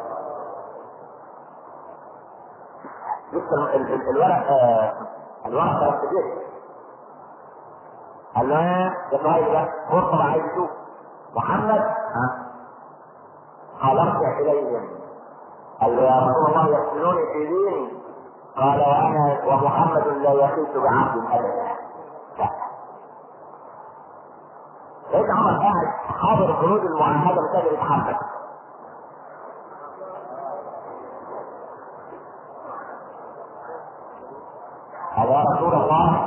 لسه ال- ال- ال- الورق آه، الورق ده كبير قال له ايه يا سهيل ده فرصه بقى عايز يشوف محمد ها حضرت اليهم قال له يا رسول الله يفتنوني في ديني قال وانا ومحمد لا يخيط بعبد ابدا لا سيدنا عمر قاعد حاضر الجنود المعاهده مش قادر يتحرك قال يا رسول الله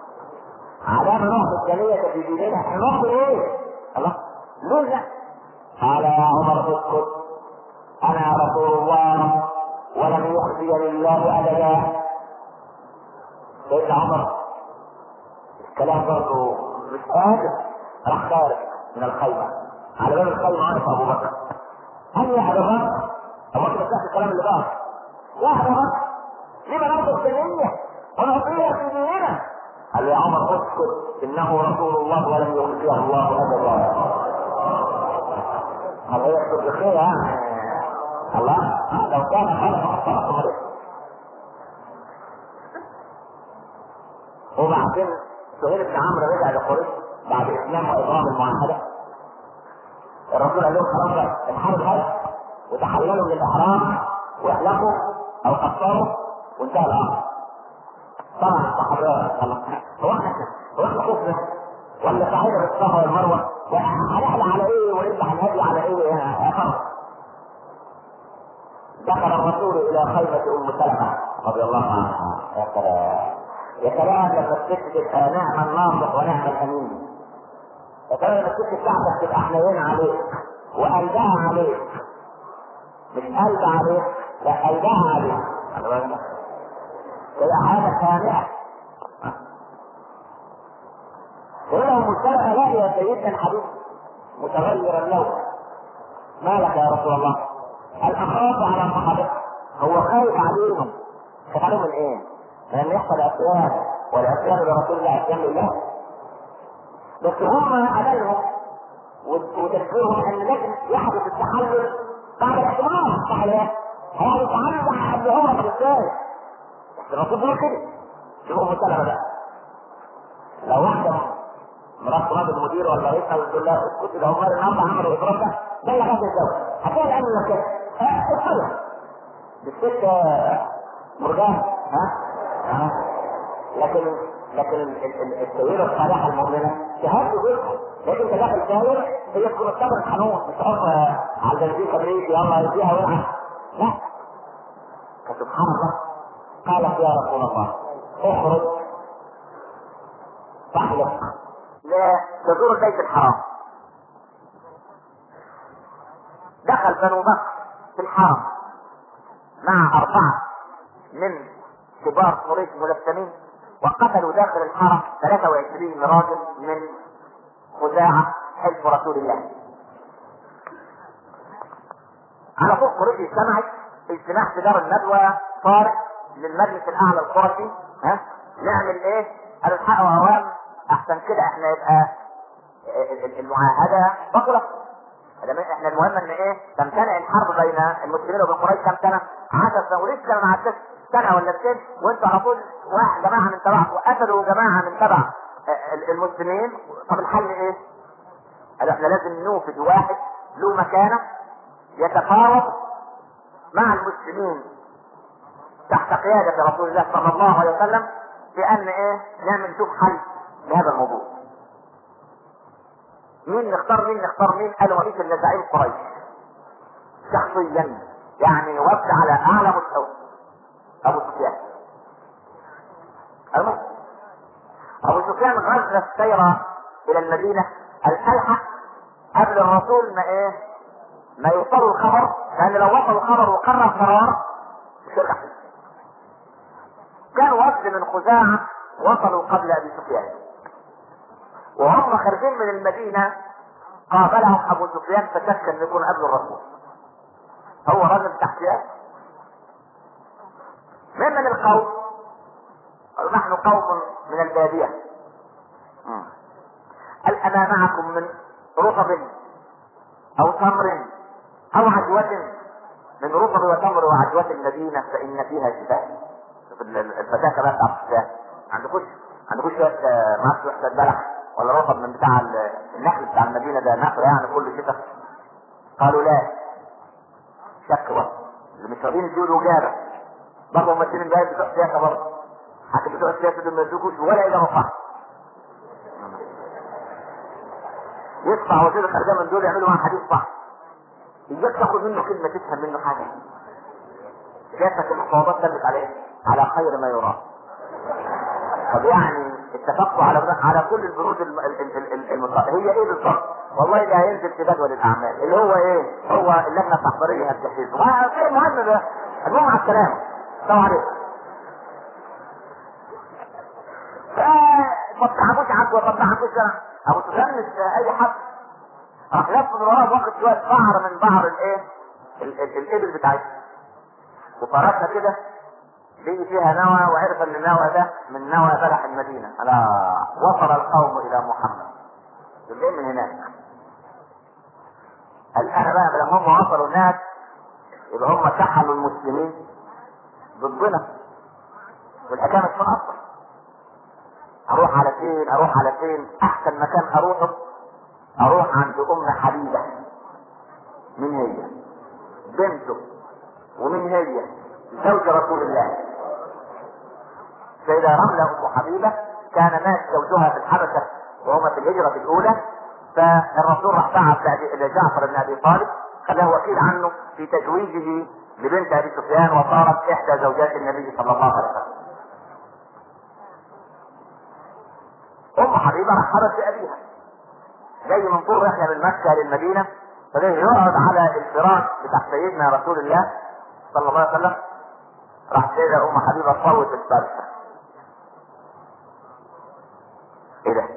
علامة نهض الجالية في ديننا احنا نهض ايه؟ الله ليه لا؟ قال يا عمر اسكت انا رسول الله ولم يخزيني الله ابدا سيدنا عمر الكلام برضه مش قادر راح خارج من الخيمه على باب الخيمه وقف ابو بكر هل يا ابو بكر ابو بكر سمع الكلام اللي بقى يا ابو بكر لما نرضى الدنيا ونعطيها في ديننا قال يا عمر اسكت انه رسول الله ولم يخزيه الله ابدا الله يكتب بخير يعني الله لو كان هذا فقد صدق مريض وبعدين سهيل بن عمرو رجع لقريش بعد اسلام وابرام المعاهده الرسول قال لهم خلاص الحرب هذا وتحللوا من الاحرام واحلقوا او قصروا وانتهى الامر طبعا الصحابه خلاص هو احنا هو احنا خفنا ولا صعيدة بالصفا والمروه هنحلى على ايه ونذبح الهدي على ايه يا خلاص دخل الرسول الى خيمة ام سلمة رضي الله عنها يا سلام يا سلام لما الست تبقى نعم الناصح ونعم الامين يا سلام لما الست بتاعتك تبقى حنين عليك وقلبها عليك مش قلب عليك لا قلبها عليك تبقى حاجة كاملة هنا ام سلمة لا يا سيدنا الحبيب متغير اللون ما لك يا رسول الله هل اخاف على صحابته هو خايف عليهم خايف عليهم من ايه؟ من ان يحصل عصيان والعصيان لرسول الله عصيان لله بس هم املهم وتفكيرهم ان لازم يحدث التحلل بعد الاحتمال صح ولا لا؟ هيحدث التحلل بعد قبل عمرك ازاي؟ الرسول بيقول كده شوفوا ام سلمه بقى لو واحده مرات راجل المدير ولا رئيسها وتقول لها اسكت ده عمر النهارده عملوا اضراب ده ده اللي هذا الزوج هتلاقي الامر لك كده اتفضل بالست مرجان ها ها لكن لكن السيده الصالحه المؤمنه تهز جزءها لكن انت داخل ساير هي تكون الصبر الحنون مش تحط على البنزين كبريت يلا يديها ويلعب لا فسبحان الله قالت يا رسول الله اخرج تحلق لتزور البيت الحرام دخل بنو بكر في الحرم مع أربعة من كبار قريش ملثمين وقتلوا داخل الحرم 23 راجل من خزاعة حلف رسول الله على طول قريش اجتمعت اجتماع في دار الندوة طارئ للمجلس الأعلى القرشي ها نعمل ايه؟ قالوا الحقوا أوام أحسن كده احنا يبقى المعاهدة بطلت احنا المهم ان ايه تمتنع الحرب بين المسلمين وبين قريش كم سنه؟ 10 سنه ولسه ما عدتش سنه ولا اثنين وانتوا على طول واحد جماعه من تبعكم وقتلوا جماعه من تبع المسلمين طب الحل ايه؟ قالوا احنا لازم نوفد واحد له مكانه يتفاوض مع المسلمين تحت قيادة رسول الله صلى الله عليه وسلم بأن ايه نعمل نشوف حل لهذا الموضوع. مين نختار مين نختار مين قالوا رئيس النزاعين قريش شخصيا يعني وفد على اعلى مستوى ابو سفيان المهم ابو سفيان غزا السير الى المدينه الالحق قبل الرسول ما ايه ما يوصلوا الخبر لان لو وصلوا الخبر وقرر قرار مش هيرجع كان وفد من خزاعه وصلوا قبل ابي سفيان وهم خارجين من المدينة قابلهم أبو سفيان فشك أن يكون قبل الرسول هو رجل تحتيات من من القوم؟ قالوا نحن قوم من البادية قال أنا معكم من رطب أو تمر أو عجوة من رطب وتمر وعجوة المدينة فإن فيها شفاء الفتاة بقى بتاع الشفاء عندكوش عندكوش شوية معاك شوية بلح ولا رطب من بتاع النخل بتاع المدينة ده نخل يعني كل شتاء قالوا لا شك بقى اللي مش راضيين يدوا اجابه برضه ممثلين بقى بتوع السياسه برضه حتى بتوع السياسه دول ما يدوكوش ولا اجابه صح يدفع وزير الخارجيه من دول يعملوا معاه حديث صح اياك تاخد منه كلمه تفهم منه حاجه سياسه المفاوضات دلت عليه على خير ما يرام طب يعني اتفقوا على على كل البنود الم... ال- ال- ال- الم... هي ايه بالظبط؟ والله ده هينزل في جدول الاعمال اللي هو ايه؟ هو اللجنه التحضيريه هتجهزه ما في المهم ده المهم على السلامه السلام عليكم فما بتعبوش عدوى ما بتعبوش ابو سفيان مش اي حد راح لف من وراه واخد شويه بعر من بعر الايه؟ ال- ال- الابل بتاعتها وفرشها كده لقي فيها نوى وعرف ان النوى ده من نوى بلح المدينه الا وصل القوم الى محمد يقول من هناك الان بقى لما هم وصلوا هناك يبقى هم سحلوا المسلمين ضدنا والحكايه مش من اصلا اروح على فين اروح على فين احسن مكان اروحه اروح عند ام حبيبه من هي بنته ومن هي زوج رسول الله سيدة رملة أم حبيبة كان مات زوجها في الحبشة وهما في الهجرة الأولى فالرسول راح بعث إلى جعفر بن أبي طالب خلاه وكيل عنه في تزويجه لبنت أبي سفيان وصارت إحدى زوجات النبي صلى الله عليه وسلم. أم حبيبة رحبت بأبيها جاي من طول رحلة من مكة للمدينة فجاي يقعد على الفراش بتاع سيدنا رسول الله صلى الله عليه وسلم راح سيدة أم حبيبة تصوت الفرشة ايه ده؟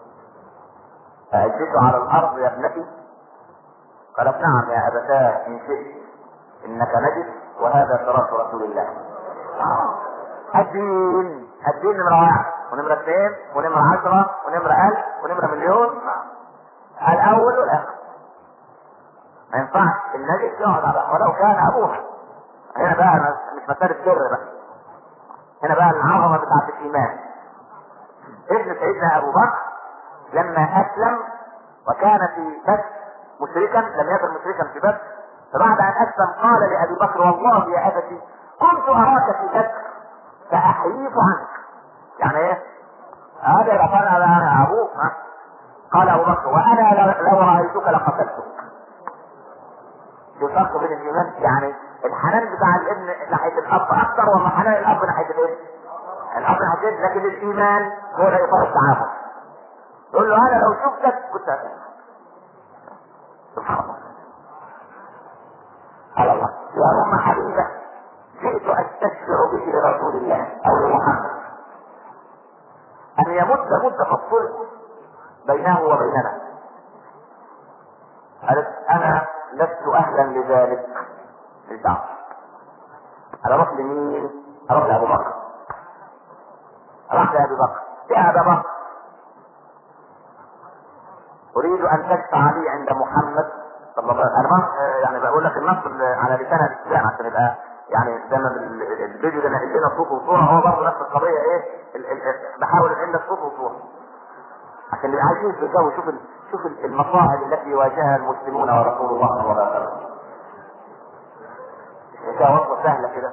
أأجلس على الأرض يا ابنتي؟ قالت نعم يا أبتاه إن شئت إنك نجس وهذا فراش رسول الله. آه. الدين الدين نمرة واحد ونمرة اثنين ونمرة عشرة ونمرة ألف ونمرة مليون الأول والآخر. ما ينفعش النجس يقعد على ولو كان أبوها. هنا بقى مش مسألة سر بقى. هنا بقى العظمة بتاعت الإيمان. ابن سيدنا ابو بكر لما اسلم وكان في بدر مشركا لم يكن مشركا في بدر فبعد ان اسلم قال لابي بكر والله يا ابتي كنت اراك في بدر فاحييت عنك يعني ايه؟ هذا يبقى قال انا ابوك ها؟ قال ابو بكر وانا لو رايتك لقتلتك في فرق بين الايمان يعني الحنان بتاع الابن ناحيه الاب اكثر ولا حنان الاب ناحيه الابن؟ الاب ناحيه الابن لكن الايمان هو لا يطاق التعامل يقول له انا لو شفتك كنت هتعمل سبحان الله قال الله يا ام حبيبه جئت استشفع به لرسول الله او لمحمد ان يمد مده الصلح بينه وبيننا قالت انا لست اهلا لذلك الدعوه انا اروح لمين؟ اروح لابو بكر راح لابي بكر يا ابا بكر اريد ان تشفع لي عند محمد صلى الله عليه وسلم انا يعني بقول لك النص على لسان الاسلام عشان يبقى يعني زي ما الفيديو ده نقل لنا صوت وصوره هو برضه نفس القضيه ايه ال ال بحاول انقل لك صوت وصوره عشان نبقى عايشين في الجو شوف ال شوف المصاعب التي واجهها المسلمون ورسول الله صلى الله عليه وسلم الحكايه وصفه سهله كده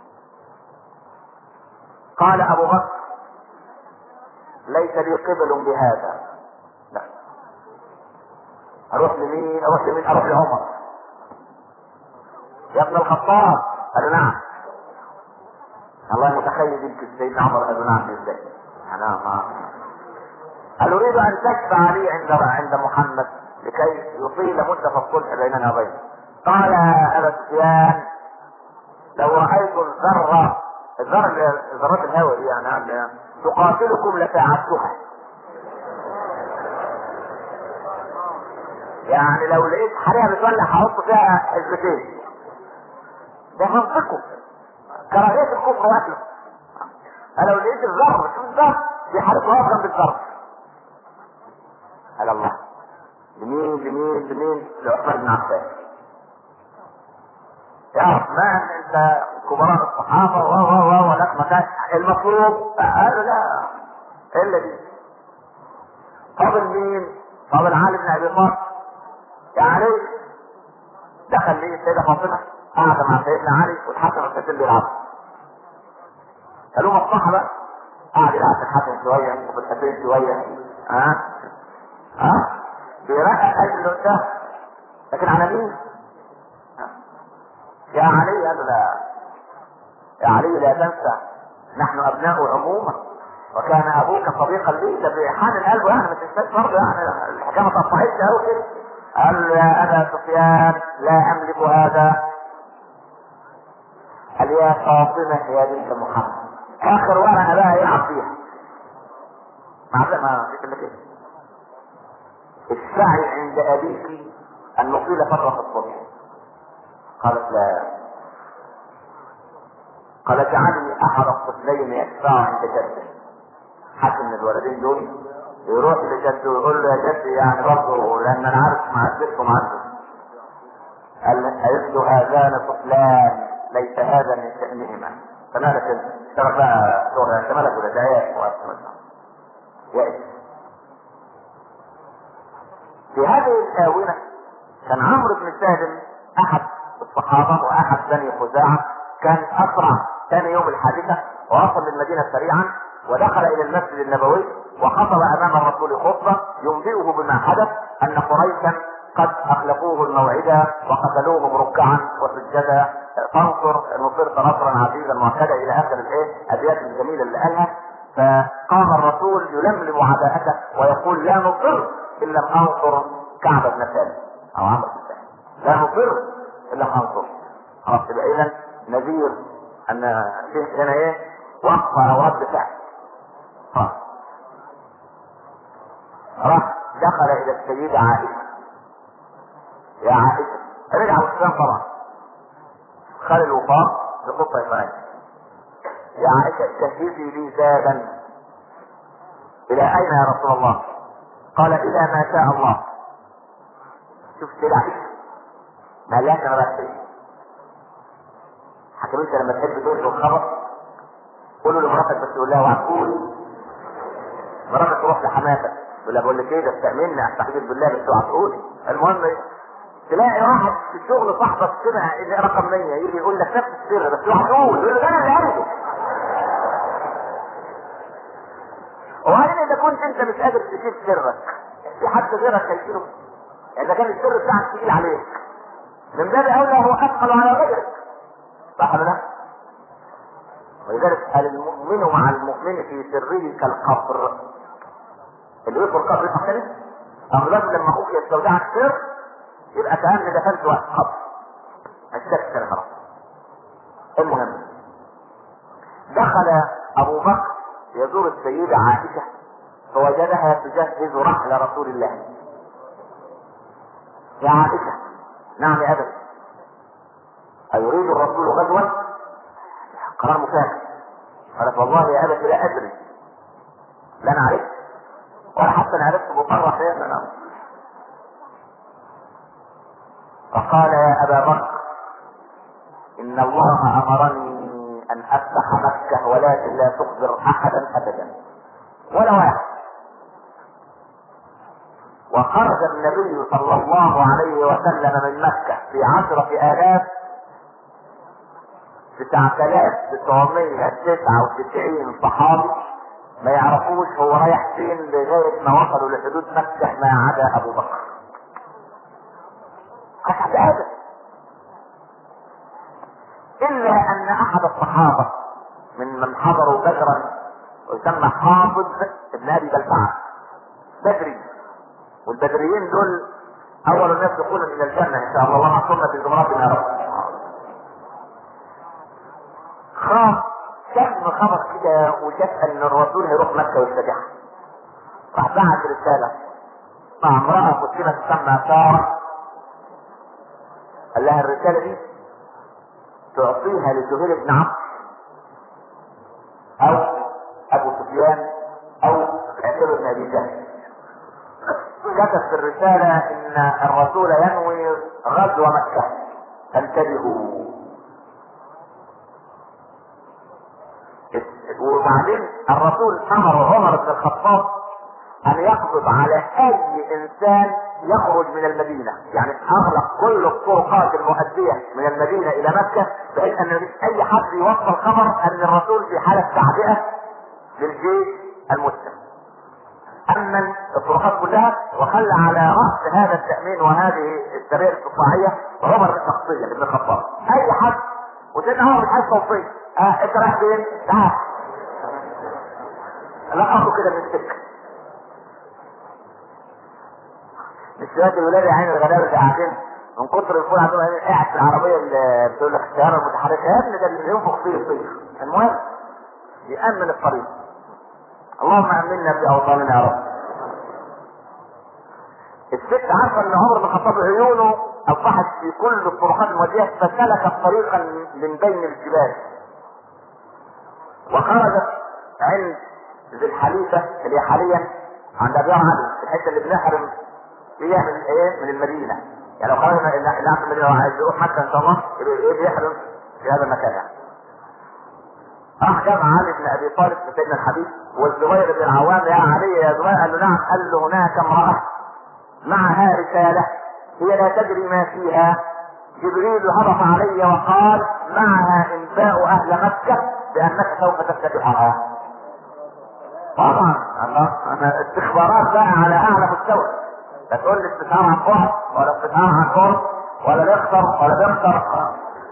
قال ابو بكر ليس لي قبل بهذا لا اروح لمين اروح لمين اروح لعمر يا ابن الخطاب قال له نعم الله متخيل يمكن سيدنا عمر قال له نعم ازاي انا ما قال اريد ان تشفع لي عند عند محمد لكي يطيل مده الصلح بيننا وبينه قال يا ابا سفيان لو رايت الذره الذره ذرات الهواء دي يعني تقاتلكم لساعدتها يعني لو لقيت حريقه بتولع هحط فيها حزبتين ده منطقه كراهيه الكفر واكله انا لو لقيت الذر شوف الذر في حريق واقف جنب الذر قال الله لمين لمين لمين لعثمان بن عفان يا عثمان انت كبراء الصحابه و و و ولك مكان المفروض قالوا لا الا دي فاضل مين؟ فاضل علي بن ابي طالب يا علي دخل ليه السيده فاطمه قعد مع سيدنا علي والحسن والحسين بيلعبوا قالوا مصلحه بقى قعد يلعب في الحسن شويه وفي الحسين شويه ها ها بيرقق اجل ده لكن على مين؟ يا علي قال له لا يا علي لا تنسى نحن ابناء عمومه وكان ابوك صديقا لي ده بحال قلبه يعني ما تنساش برضه يعني الحكايه ما تقطعتش قوي كده قال له يا ابا سفيان لا املك هذا قال يا فاطمه يا بنت محمد اخر ورقه بقى يلعب فيها ما ما فيش الا كده السعي عند ابيك ان نطيل فتره الصبح قالت لا قال اجعلني احد الطفلين يدفع عند جده حد من الولدين دول يروح لجده ويقول له يا جدي يعني برضه لان انا عارف معذبكم عنه قال قالت له هذان طفلان ليس هذا من شأنهما فمالك انت؟ اشتغل بقى شغل انت مالك ولا دعايات يأس في هذه الآونة كان عمرو بن سالم أحد الصحابة وأحد بني خزاعة كان أسرع ثاني يوم الحادثة ووصل للمدينة سريعا ودخل إلى المسجد النبوي وخطب أمام الرسول خطبة ينبئه بما حدث أن قريشا قد أخلفوه الموعد وقتلوهم ركعا وسجدا فانصر نصرت نصرا عزيزا مؤكدا إلى آخر الإيه الأبيات الجميلة اللي قالها فقام الرسول يلملم عداءته ويقول لا نصر إن لم أنصر كعب بن سالم أو عمرو بن سالم لا نصر إن لم أنصر خلاص يبقى إذا نذير أن فيه هنا إيه وقفة أو رد فعل خلاص راح دخل إلى السيدة عائشة يا عائشة رجع الإسلام طبعا خد الوفاق بقصة إسرائيل يا عائشة جهزي لي زادا إلى أين يا رسول الله؟ قال إلى ما شاء الله شوف كده عائشة ما قالهاش أنا بس حكم أنت لما تحب تقول الخبر قول له لمراتك بس يقول لها وعقول مراتك تروح لحماتك يقول لها بقول لك ايه ده بتأمني استحلف بالله بس اوعى تقولي المهم تلاقي واحد في الشغل صاحبك كده اللي رقم 100 يجي يقول لك نفس السر بس اوعى تقول يقول له ده انا اللي عارفه وبعدين اذا كنت انت مش قادر تشيل سرك في حد غيرك هيشيله اذا كان السر بتاعك تقيل عليك من باب اولى هو اثقل على غيرك صح ولا لا؟ ولذلك قال المؤمن مع المؤمن في سره كالقبر اللي يدخل القبر يفتح تاني أو لازم لما اخوك يستودعك سر يبقى كأن دخلت واحد قبر الشك كده خلاص المهم دخل ابو بكر يزور السيدة عائشة فوجدها تجهز رحل رسول الله يا عائشة نعم يا أبت أيريد الرسول غزوا قرار مفاجئ قالت والله يا أبت لا أدري لا أنا عرفت ولا حتى أنا عرفت مطرح فين أنا فقال يا أبا بكر إن الله أمرني أن أفتح مكة ولكن لا تخبر أحدا أبدا ولا واحد وخرج النبي صلى الله عليه وسلم من مكة في عشرة آلاف تسعة آلاف تسعمية تسعة وتسعين صحابي ما يعرفوش هو رايح فين لغاية ما وصلوا لحدود مكة ما عدا أبو بكر. أحد أبدا إلا أن أحد الصحابة من من حضروا بدرا ويسمى حافظ ابن أبي بلتعة بدري والبدريين دول أول الناس دخولا إلى الجنة إن شاء الله اللهم احفظنا في زمراتنا يا رب خاف شم خبر كده وشاف ان الرسول هيروح مكه ويفتتحها راح بعت رساله مع امراه مسلمه تسمى ساره قال لها الرساله دي تعطيها لزهير بن عمرو او ابو سفيان او عتبه بن ابي جهل كتب في الرساله ان الرسول ينوي غزو مكه فانتبهوا وبعدين الرسول امر عمر بن الخطاب ان يقبض على اي انسان يخرج من المدينة يعني اغلق كل الطرقات المؤدية من المدينة الى مكة بحيث ان مفيش اي حد يوصل خبر ان الرسول في حالة تعبئة للجيش المسلم امن الطرقات كلها وخلى على رأس هذا التأمين وهذه السرير القطاعية عمر شخصيا ابن الخطاب اي حد وسيدنا عمر مش عايز توصيه اه انت رايح فين؟ تعال لقطوا كده من السكه الشباب الولاد يا عين الغلابه اللي قاعدين من كتر الفول عندهم قاعد في العربيه اللي بتقول لك السياره المتحركه يا ابني ده اللي ينفخ فيه الطير المهم يامن الطريق اللهم امنا في اوطاننا يا رب الست عارفه ان عمر بن الخطاب عيونه اصبحت في كل الطرقات الموديه فسلكت طريقا من بين الجبال وخرجت عند ذي الحليفه اللي هي حاليا عند ابي علي الحته اللي بنحرم فيها من ايه من المدينه يعني لو خرجنا الى الى المدينه وعايز يروح حتى ان شاء الله يبقى ايه بيحرم في هذا المكان يعني راح جمع علي بن ابي طالب سيدنا الحبيب والزبير بن العوام يا علي يا زبير قال له نعم قال له هناك امراه معها رسالة هي لا تدري ما فيها جبريل هبط علي وقال معها انباء اهل مكة بانك سوف تفتتحها طبعا الله انا استخبارات بقى على اعلى مستوى لا تقول لي استشعار عن بعد ولا استشعار عن قرب ولا بيخسر ولا بيخسر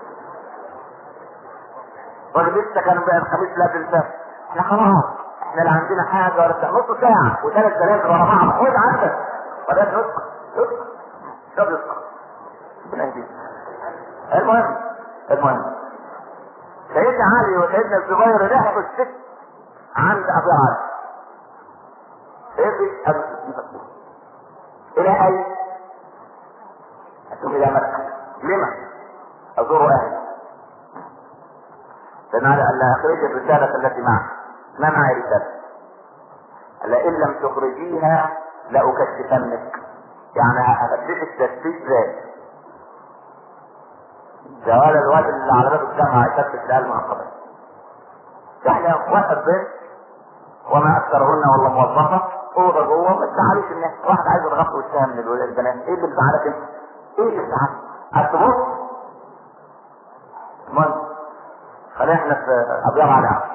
واللي لسه كان بقى الخميس لا تنساه احنا خلاص احنا لا عندنا حاجه ولا بتاع نص ساعه وثلاث ثلاث ورا بعض خد عندك وده نسخ نسخ ده نسخ ربنا يهديك المهم المهم سيدنا علي وسيدنا الزبير لحقوا الست عند ابي علي ايه ابو الست الى اين؟ اتم الى مكه لما؟ ازور اهلي لان على ان اخرج الرساله التي معك ما معي رساله قال ان لم تخرجيها لاكشفنك يعني هفتشك تفتيش ذات ده ولا الواد اللي على باب الجامعه يفتش العيال مع القبائل احنا واحد بنت وما اكثرهن ولا موظفه اوضه جوه ما تزعلوش الناس واحد عايز يضغط وشها من الولاد البنات ايه اللي بزعلك انت؟ ايه اللي بزعلك؟ هتبص المهم خلينا احنا في ابيض على عقل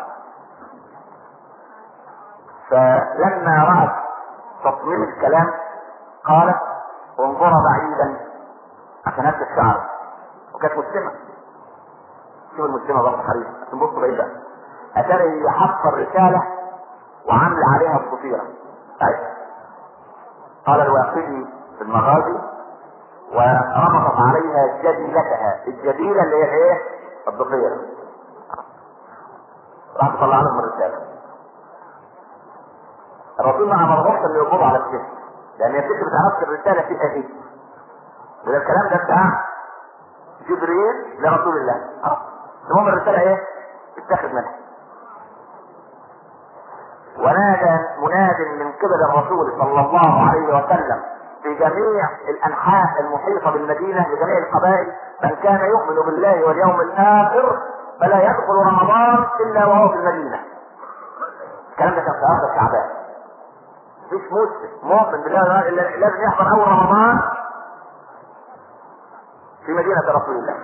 فلما رأت تصميم الكلام قالت انظر بعيدا عشان هات الشعر وكانت مسلمة شوف المسلمة برضه حريصة عشان بص بعيد بقى اتاري هي حاطة الرسالة وعاملة عليها الضفيرة طيب قال الواقدي في المغازي وربطت عليها جديلتها الجديلة اللي هي ايه؟ الضفيرة راح تطلع لهم الرسالة الرسول ما امرهمش ان يقبضوا على الست لان هي الست ما تعرفش الرسالة فيها ايه وده الكلام ده بتاع جبريل لرسول الله اه المهم الرسالة ايه؟ اتخذ منها ونادى مناد من قبل الرسول صلى الله عليه وسلم في جميع الانحاء المحيطه بالمدينه لجميع القبائل من كان يؤمن بالله واليوم الاخر فلا يدخل رمضان الا وهو في المدينه. الكلام ده كان في ارض شعبان. مفيش مسلم مؤمن بالله الا لازم يحضر اول رمضان في مدينه رسول الله.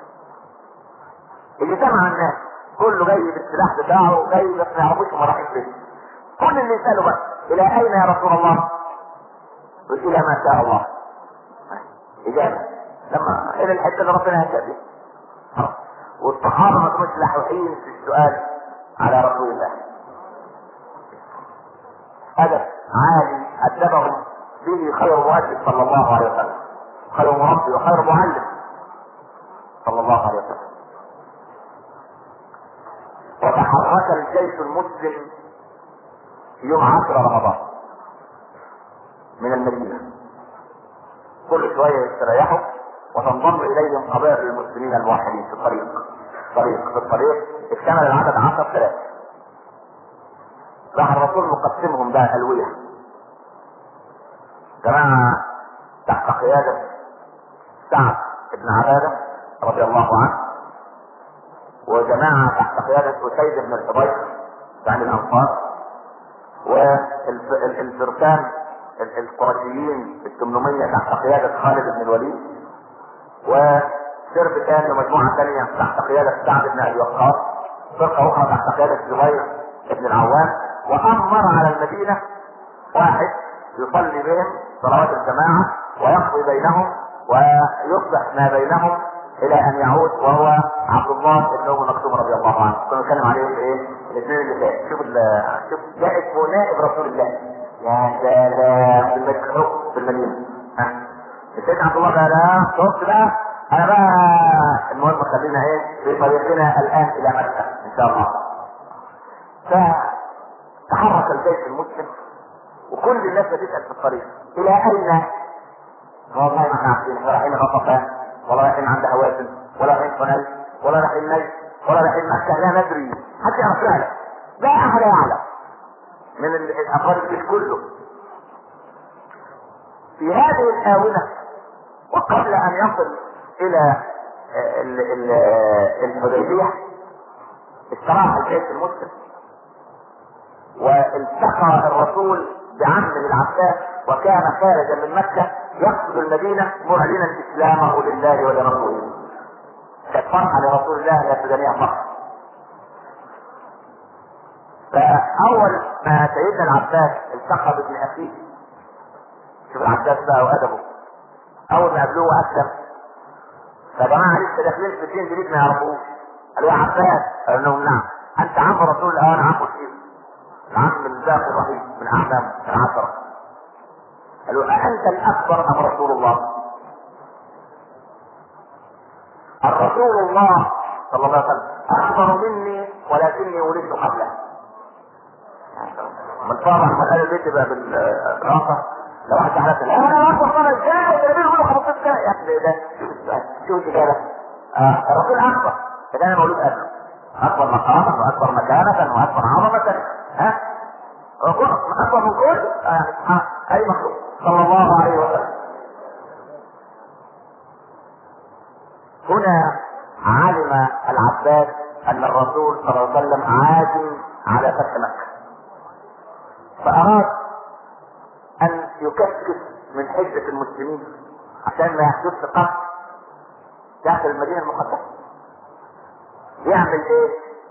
اجتمع الناس كله جاي بالسلاح بتاعه جاي بس ما يعرفوش هم رايحين فين. كل اللي يسأله بقى إلى أين يا رسول الله؟ قلت إلى ما شاء الله. إجابة لما إلى الحتة اللي ربنا هكذا بها. والصحابة ما كانوش لحوحين في السؤال على رسول الله. أدب عالي أدبهم به خير مؤدب صلى الله عليه وسلم. خير مربي وخير معلم صلى الله عليه وسلم. وتحرك الجيش المسلم في يوم عشرة رمضان من المدينة كل شوية يستريحوا وتنضم إليهم قبائل المسلمين الموحدين في الطريق طريق في الطريق اكتمل العدد عشر ثلاث راح الرسول مقسمهم بقى ألوية جماعة تحت قيادة سعد بن عبادة رضي الله عنه وجماعة تحت قيادة أسيد بن الحضير عن الأنصار والفرسان القرشيين ال 800 تحت قيادة خالد بن الوليد وسرب ثاني ومجموعة ثانية تحت قيادة سعد بن أبي وقاص فرقة أخرى تحت قيادة الزبير بن العوام وأمر على المدينة واحد يصلي بهم صلوات الجماعة ويقضي بينهم ويصلح ما بينهم الى ان يعود وهو عبد الله بن ام مكتوم رضي الله عنه كنا نتكلم عليه في ايه؟ الاثنين اللي فات شوف شوف ده اسمه نائب رسول الله يا سلام في المدينه في المدينه ها سيدنا عبد الله قال لا شفت بقى انا بقى المهم خلينا ايه في طريقنا الان الى مكه ان شاء الله فتحرك الجيش المسلم وكل الناس بتسال في الطريق الى اين؟ والله ما احنا عارفين ولا رايحين غطفان ولا رايحين عند هوازن ولا رايحين قناه ولا رايحين نجد ولا رايحين مكه لا ندري حتى يعرف يعلم لا احد يعلم من الافراد الجيش كله في هذه الاونه وقبل ان يصل الى ال- ال- الحديبيه استراح الجيش المسلم والتقى الرسول بعمه العباس وكان خارجا من مكه يقصد المدينه معلنا اسلامه لله ولرسوله. كانت فرحه لرسول الله لا جميع فرحه. فاول ما سيدنا العباس التقى بابن اخيه شوف العباس بقى وادبه اول ما قابلوه اسلم فجماعه لسه داخلين في الدين جديد ما يعرفوش قالوا يا عباس قال لهم نعم انت عم رسول الله انا عم كثير العم الباقي الرحيم من اعلام العشره قالوا أأنت الأكبر أم رسول الله؟ الرسول الله صلى الله عليه وسلم أكبر مني ولكني ولدت قبله. من طبعا ما قال البيت بقى بالراسة لو واحد حلف لا انا اكبر صلاه ازاي ده النبي يقول 15 سنه يا اخي ده شوف الإجابة آه الرسول أكبر فده أنا مولود قبله أكبر مقاما وأكبر مكانة وأكبر عظمة ها أكبر من كل آه أي مخلوق صلى الله عليه وسلم هنا علم العباس أن الرسول صلى الله عليه وسلم عازم على فتح مكة فأراد أن يكثف من حجة المسلمين عشان ما يحدث قتل داخل المدينة المقدسة يعمل ايه؟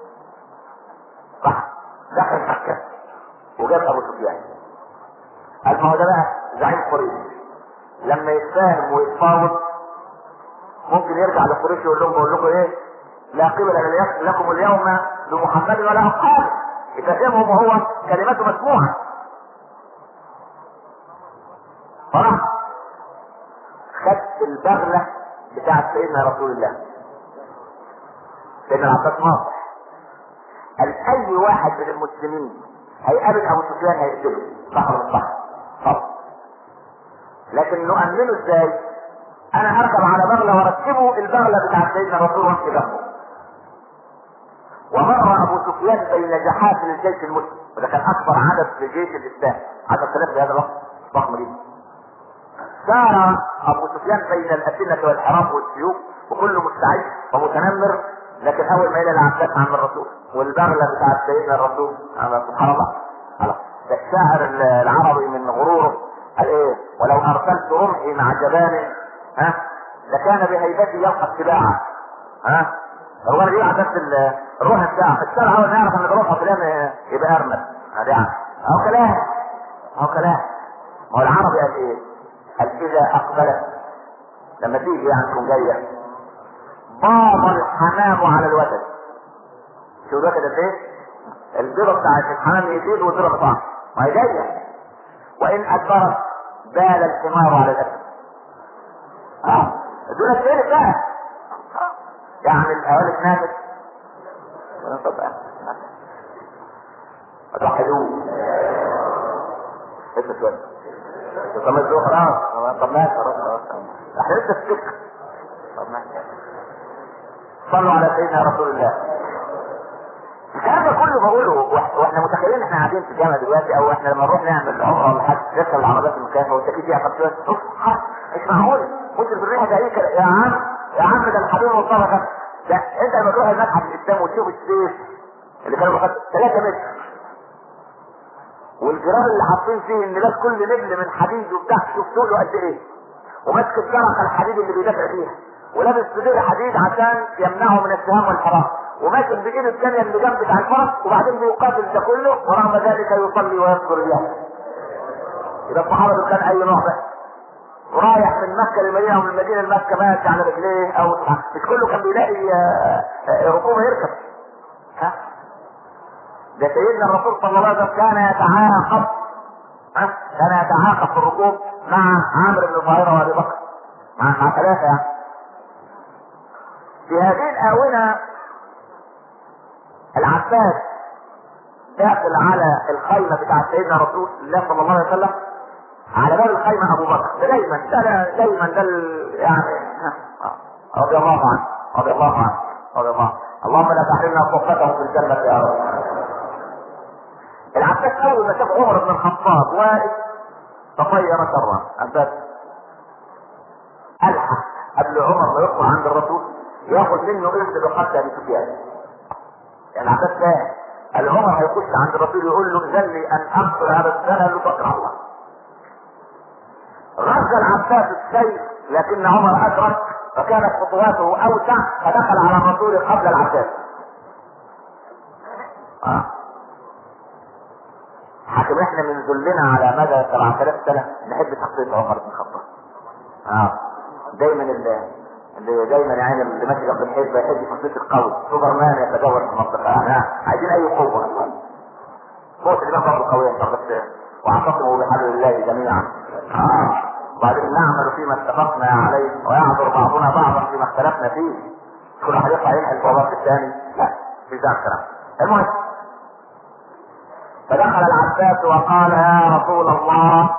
صح دخل مكة وجاب أبو سفيان قال ما هو ده بقى زعيم قريش لما يتفاهم ويتفاوض ممكن يرجع لقريش يقول لهم بقول لكم ايه؟ لا قبل لكم اليوم بمحمد ولا اصحابه يكلمهم وهو كلماته مسموعه فراح خد البغلة بتاعت سيدنا رسول الله سيدنا العباس ناصح قال اي واحد من المسلمين هيقابل ابو سفيان هيقتله صح ولا صح؟ صح لكن نؤمنه ازاي؟ انا اركب على بغله واركبه البغله بتاعت سيدنا الرسول وامشي جنبه ومر ابو سفيان بين جحافل الجيش المسلم وده كان اكبر عدد في جيش الاسلام عدد ثلاثة في هذا الوقت ضخم جدا سار ابو سفيان بين الاسنه والحرام والسيوف وكله مستعد ومتنمر لكن اول ما الى العباس عن الرسول والبغله بتاعت سيدنا الرسول سبحان الله خلاص ده الشاعر العربي من غروره قال ايه ولو ارسلت رمحي مع جبان ها لكان بهيبتي يلقى اتباعا ها هو انا جاي بس الروح بتاعه الشرع اول ما يعرف ان بروحه فلان يبقى ارمل هذا يعني اهو كلام اهو كلام ما هو العربي قال ايه؟ قال اذا اقبلت لما تيجي يعني تكون جايه باب الحمام على الوتد شو ده كده ايه؟ البيضه بتاعت الحمام يزيد والبيضه بتاعها ما هي جايه وان ادبرت بال الحمار على الاسد اه دون الثالث بقى يعني الاوالد نامت توحدوه لسه شويه طب ما خلاص طب ماشي خلاص خلاص احنا لسه في السكه طب ماشي صلوا على سيدنا رسول الله الكلام ده كله بقوله واحنا متخيلين احنا قاعدين في الجامعه دلوقتي او احنا لما نروح نعمل عمره ولا حاجه نركب العربيات المكيفه والتكييف فيها خمسين اوف مش معقول ممكن بالريحه ده ايه يا عم يا عم ده الحبيب والطبقه ده انت لما تروح المتحف الاسلام وتشوف السيف اللي كانوا بخد 3 متر والجرار اللي حاطين فيه النبات كل نبل من حديد وبتاع شوف طوله قد ايه وماسك الجرقه الحديد اللي بيدافع فيها ولابس صدير حديد عشان يمنعه من السهام والحرام وماسك بايده الثانيه اللي جنب بتاع الفرس وبعدين بيقاتل ده كله ورغم ذلك يصلي ويذكر الله يبقى الصحابه دول كان اي نوع بقى ورايح من مكه للمدينه ومن المدينه لمكه ماشي على رجليه او مش كله كان بيلاقي ركوبه يركب ها ده سيدنا الرسول صلى الله عليه وسلم كان يتعاقب ها؟ كان يتعاقب في الركوب مع عامر بن ظاهره وابي بكر مع مع ثلاثه يعني في هذه الاونه العباس داخل على الخيمه بتاعت سيدنا رسول الله صلى الله عليه وسلم على باب الخيمه ابو بكر ده دايما ده دايما ده يعني رضي الله عنه رضي الله عنه رضي الله عنه اللهم لا تحرمنا صحبته في الجنه يا رب العباس اول ما شاف عمر بن الخطاب واقف تطير شره عباس الحق قبل عمر ما يطلع عند الرسول ياخذ منه اذن بقتل ابي سفيان يعني عباس فاهم العمر هيخش عند الرسول يقول له اذن لي ان اقتل هذا السنه لتقرا الله غزا العباس السيف لكن عمر ادرك فكانت خطواته اوسع فدخل على الرسول قبل العباس آه. حاكم احنا من ذلنا على مدى 7000 سنه نحب شخصيه عمر بن الخطاب اه دايما اللي اللي دايما يعني اللي ماشي جنب الحزب يحب شخصيه القوي سوبرمان يتجول في المنطقه يعني عايزين اي قوه اصلا قوه الامام برضه قويه بس واعتصموا بحبل الله جميعا آه. وبعدين نعمل فيما اتفقنا عليه ويعذر بعضنا بعضا فيما اختلفنا فيه كل واحد يطلع ينحل بابات الثاني لا في ذا الكلام المهم فدخل العباس وقال يا رسول الله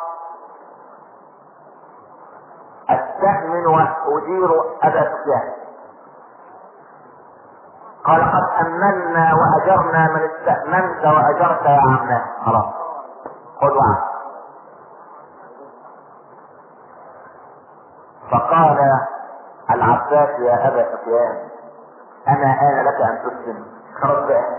استأمن وأجير أبا سفيان قال قد أمنا وأجرنا من استأمنت وأجرت يا عمنا خلاص خذ وعد فقال العباس يا أبا سفيان أنا آن لك أن تسلم خلاص بقى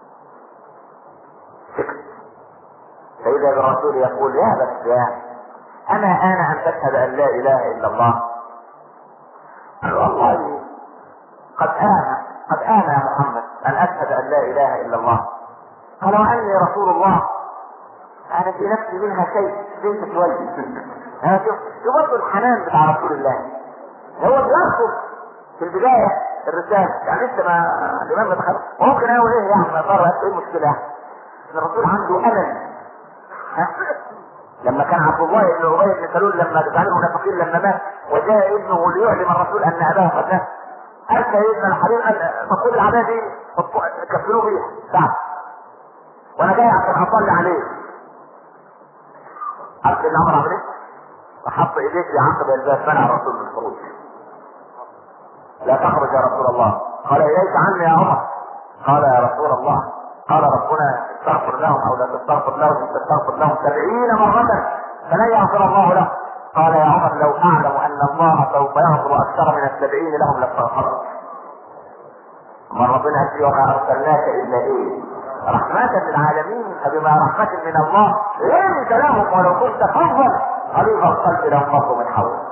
سكت فإذا بالرسول يقول يا أبا سفيان أنا آن أن تشهد أن لا إله إلا الله قال والله قد آن قد آن يا محمد أن أشهد أن لا إله إلا الله قال وأني رسول الله أنا في نفسي منها شيء بنت تولي أنا شوف شوف برضه الحنان بتاع رسول الله هو بيرفض في البداية الرسالة يعني لسه ما الإمام ما دخل وممكن أقول إيه يعني ما ضر إيه المشكلة إن الرسول عنده أمل ها لما كان عبد الله بن ابي بن سلول لما جعل المنافقين لما مات وجاء ابنه ليعلم الرسول ان اباه قد مات قال سيدنا الحبيب قال فقل العبايه دي كفلوه بيها تعال وانا جاي عشان اصلي عليه عارف ان عمر عمل ايه؟ وحط ايديك يا عم بالباب منع الرسول من الخروج لا تخرج يا رسول الله قال اليك عني يا عمر قال يا رسول الله قال ربنا استغفر لهم او لا تستغفر لهم ان تستغفر لهم سبعين مرة فلن يغفر الله لهم قال يا عمر لو اعلم ان الله سوف يغفر اكثر من السبعين لهم لاستغفرت ما ربنا قال وما ارسلناك الا ايه رحمة للعالمين فبما رحمة من الله لنت لهم ولو كنت فظا غليظ القلب لانفضوا من حولك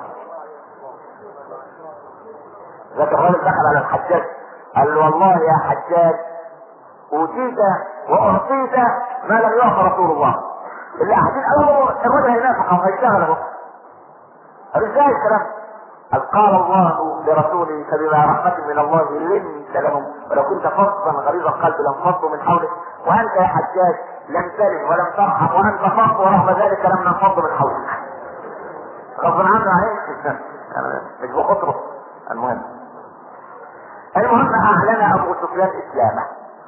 ذاك الرجل دخل على الحجاج قال له والله يا حجاج اوتيت واعطيت ما لم يعطى رسول الله اللي قاعدين اول الرجل هينافق او هيشتغل اهو قال ازاي الكلام قال قال الله لرسوله فبما رحمة من الله لنت لهم ولو كنت فظا غليظ القلب لانفضوا من حولك وانت يا حجاج لم تلد ولم ترحم وانت فظ ورغم ذلك لم ننفض من حولك غصب عنه عليك مش بخطره المهم المهم اعلن ابو سفيان اسلامه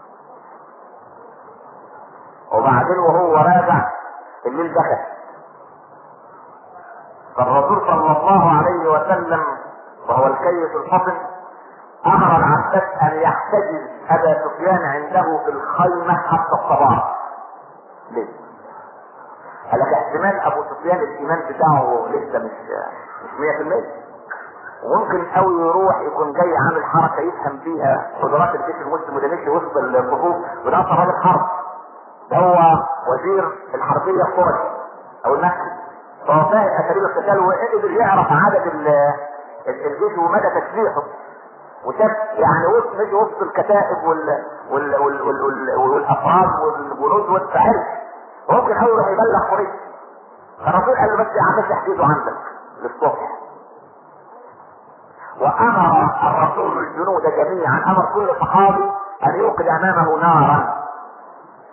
وبعدين وهو راجع الليل دخل فالرسول صلى الله عليه وسلم وهو الكيس الفطن امر العباس ان يحتجز ابا سفيان عنده في الخيمه حتى الصباح ليه؟ قال لك احتمال ابو سفيان الايمان بتاعه لسه مش مش 100% وممكن قوي يروح يكون جاي عامل حركه يفهم فيها قدرات الجيش المسلم وده مشي وسط الصفوف وده اصلا راجل حرب ده هو وزير الحربيه القرشي او المكي فهو فاهم اساليب القتال وقدر يعرف عدد الجيش ومدى تسليحه وشاف يعني وسط مشي وسط الكتائب وال وال وال وال وال والافراد والجنود والفعل وممكن هو يروح يبلغ قريش فالرسول قال له بس يا عم تحديده عندك للصبح وامر الرسول الجنود جميعا امر كل صحابي ان يوقد امامه نارا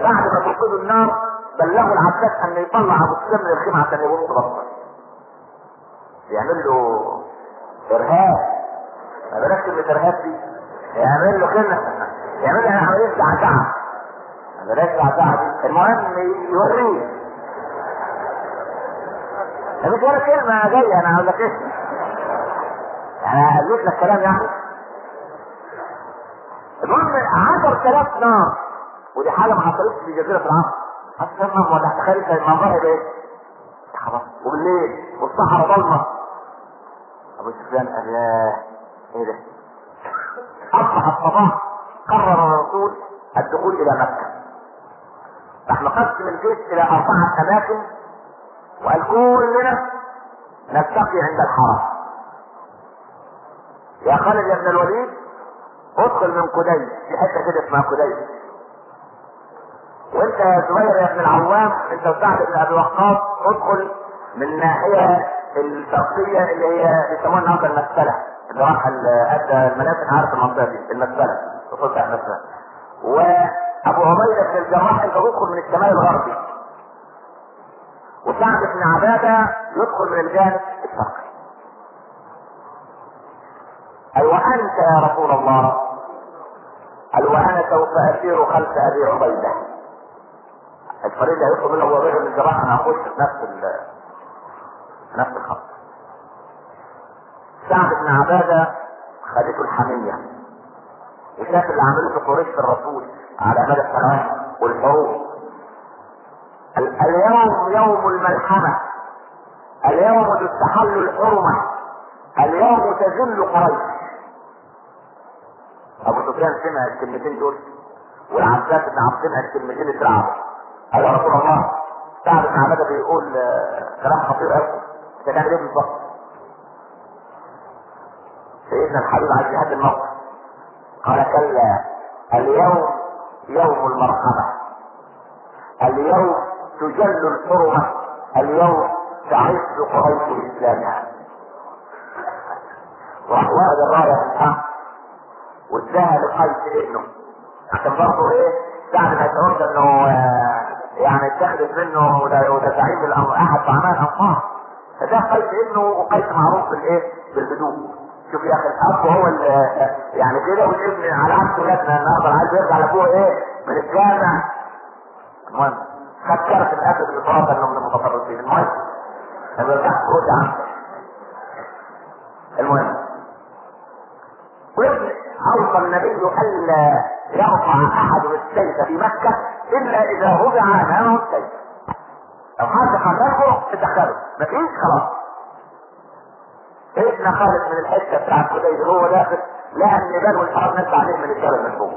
بعد ما توقدوا النار بلغوا العباس ان يطلع ابو سفيان من الخيمه عشان يقوم ببطل يعمل له ارهاب ما بلاش كلمه ارهاب دي يعمل له كلمه يعمل له عمليه زعزعه ما بلاش زعزعه دي المهم يوريه مش ولا كلمه جايه انا هقول لك اسم انا قلت لك كلام يعني المهم 10000 نار ودي حاجه ما حصلتش في جزيره العرب هتفهم ولا هتخيل المنظر ده ايه؟ يا خلاص وبالليل والصحراء ضلمه ابو سفيان قال ياه ايه ده؟ اصبح الصباح قرر الرسول الدخول الى مكه راح مقسم الجيش الى اربعه اماكن وقال كلنا نلتقي عند الحرم يا خالد يا ابن الوليد ادخل من قديس في حته كده اسمها قديس وانت يا زبير يا ابن العوام انت وسعد بن ابي وقاص ادخل من الناحيه الشرقيه اللي هي بيسموها النهارده المسألة اللي راح ادى المناسك عارف المنطقه دي المسألة وصلت المسألة وابو عبيده بن الجراح انت تدخل من الشمال الغربي وسعد بن عباده يدخل من الجانب الشرقي قال وانت يا رسول الله قال وانا سوف اسير خلف ابي عبيده الفريق اللي هيدخل منه هو غير الجراح انا اخش في نفس ال نفس الخط سعد بن عباده خدته الحميه وشاف اللي عملته قريش في الرسول على مدى السنوات والحروب ال- اليوم يوم الملحمه اليوم تستحل الحرمه اليوم تذل قريش ابو سفيان سمع الكلمتين دول والعباس بن عبد سمع الكلمتين اترعبوا قال يا رسول الله سعد بن عباده بيقول آه، كلام خطير قوي انت تعمل ايه بالظبط؟ سيدنا الحبيب عايز يهدي الموقف قال كلا اليوم يوم المرحمه اليوم تجل الحرمه اليوم تعز قريش باسلامها وراح واخد الرايه في الحق واداها لقيس ابنه عشان برضه ايه سعد ما يشعرش انه آه، يعني اتخذت منه وده وده زعيم الأم- احد طعمان الانصار فده قيس ابنه وقيس معروف بالايه؟ بالهدوء شوف يا اخي الاب هو اللي يعني كده والابن على عكس ولادنا النهارده عايز يرجع لابوه ايه؟ من الجامع المهم خد كارت الاسد اللي طلب انه من المتطرفين المهم ما بيرجعش يرد عنه المهم وابن اوصى النبي الا يقطع احد السيف في مكه الا اذا وضع امامه السيف لو حد خلفه تدخله مفيش خلاص ابن خالد من الحته بتاعت قديد هو داخل لقى النبال والحرام نزل عليه من الجبل من فوق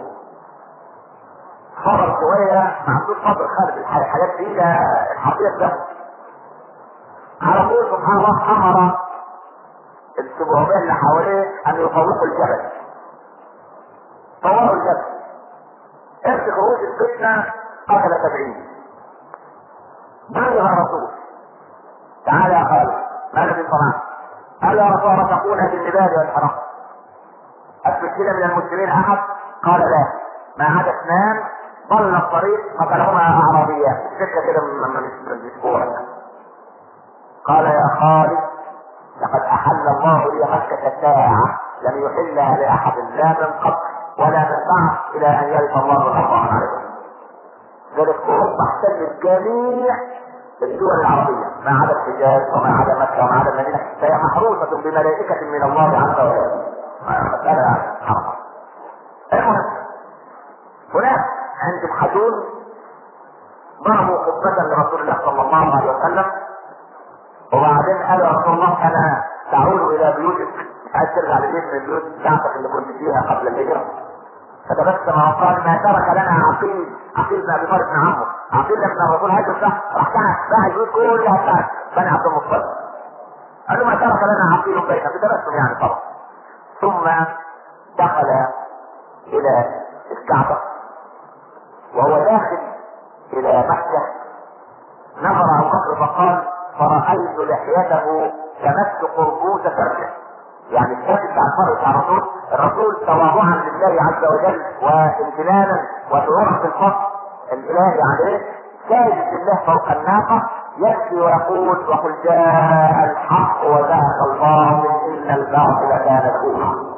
صبر شويه ما عندوش صبر خالد الح- الحاجات دي ده الحقيقه ده على طول سبحان الله امر السبعمية اللي حواليه ان يطوقوا الجبل طوروا الجبل اخر خروج الفتنة قتل سبعين بلغ رسول تعالى يا خالد ما الذي صنعت؟ قال يا رسول الله تقول بالنبال والحرام اثبت كده من المسلمين احد؟ قال لا ما عدا اثنان ضل الطريق قتلهما اعرابيات السكه كده من من الاسبوع قال يا خالد لقد احل الله لي مكة ساعة لم يحلها لاحد لا من قبل ولا من بعد الى ان يرث الله الارض عليكم. ذلك اوروبا احتلت جميع الدول العربية ما عدا الحجاز وما عدا مكة وما عدا المدينة فهي محروسة بملائكة من الله عز وجل. مسألة حرام. المهم هناك عند الحجون ضربوا خطبة لرسول الله صلى الله عليه وسلم وبعدين قال يا رسول الله انا تعود الى بيوتك مش عايز ترجع لبيت من البيوت بتاعتك اللي كنت فيها قبل الهجره فتبسم وقال ما ترك لنا عقيل عقيل بن ابي طالب بن عمرو عقيل لما الرسول هاجر صح راح تعب باع البيوت كلها بتاعت بني عبد المطلب قال له ما ترك لنا عقيل بينك بتبسم يعني طبعا ثم دخل الى الكعبه وهو داخل الى مكه نظر ابو بكر فقال فرأيت لحيته تمس قربوس فرجه يعني الشاب بتاع الفرج بتاع الرسول الرسول تواضعا لله عز وجل وامتنانا وشعورا بالفضل الالهي عليه ساجد لله فوق الناقه يأتي ويقول وقل جاء الحق وزهق الباطل إن الباطل كان زهوقا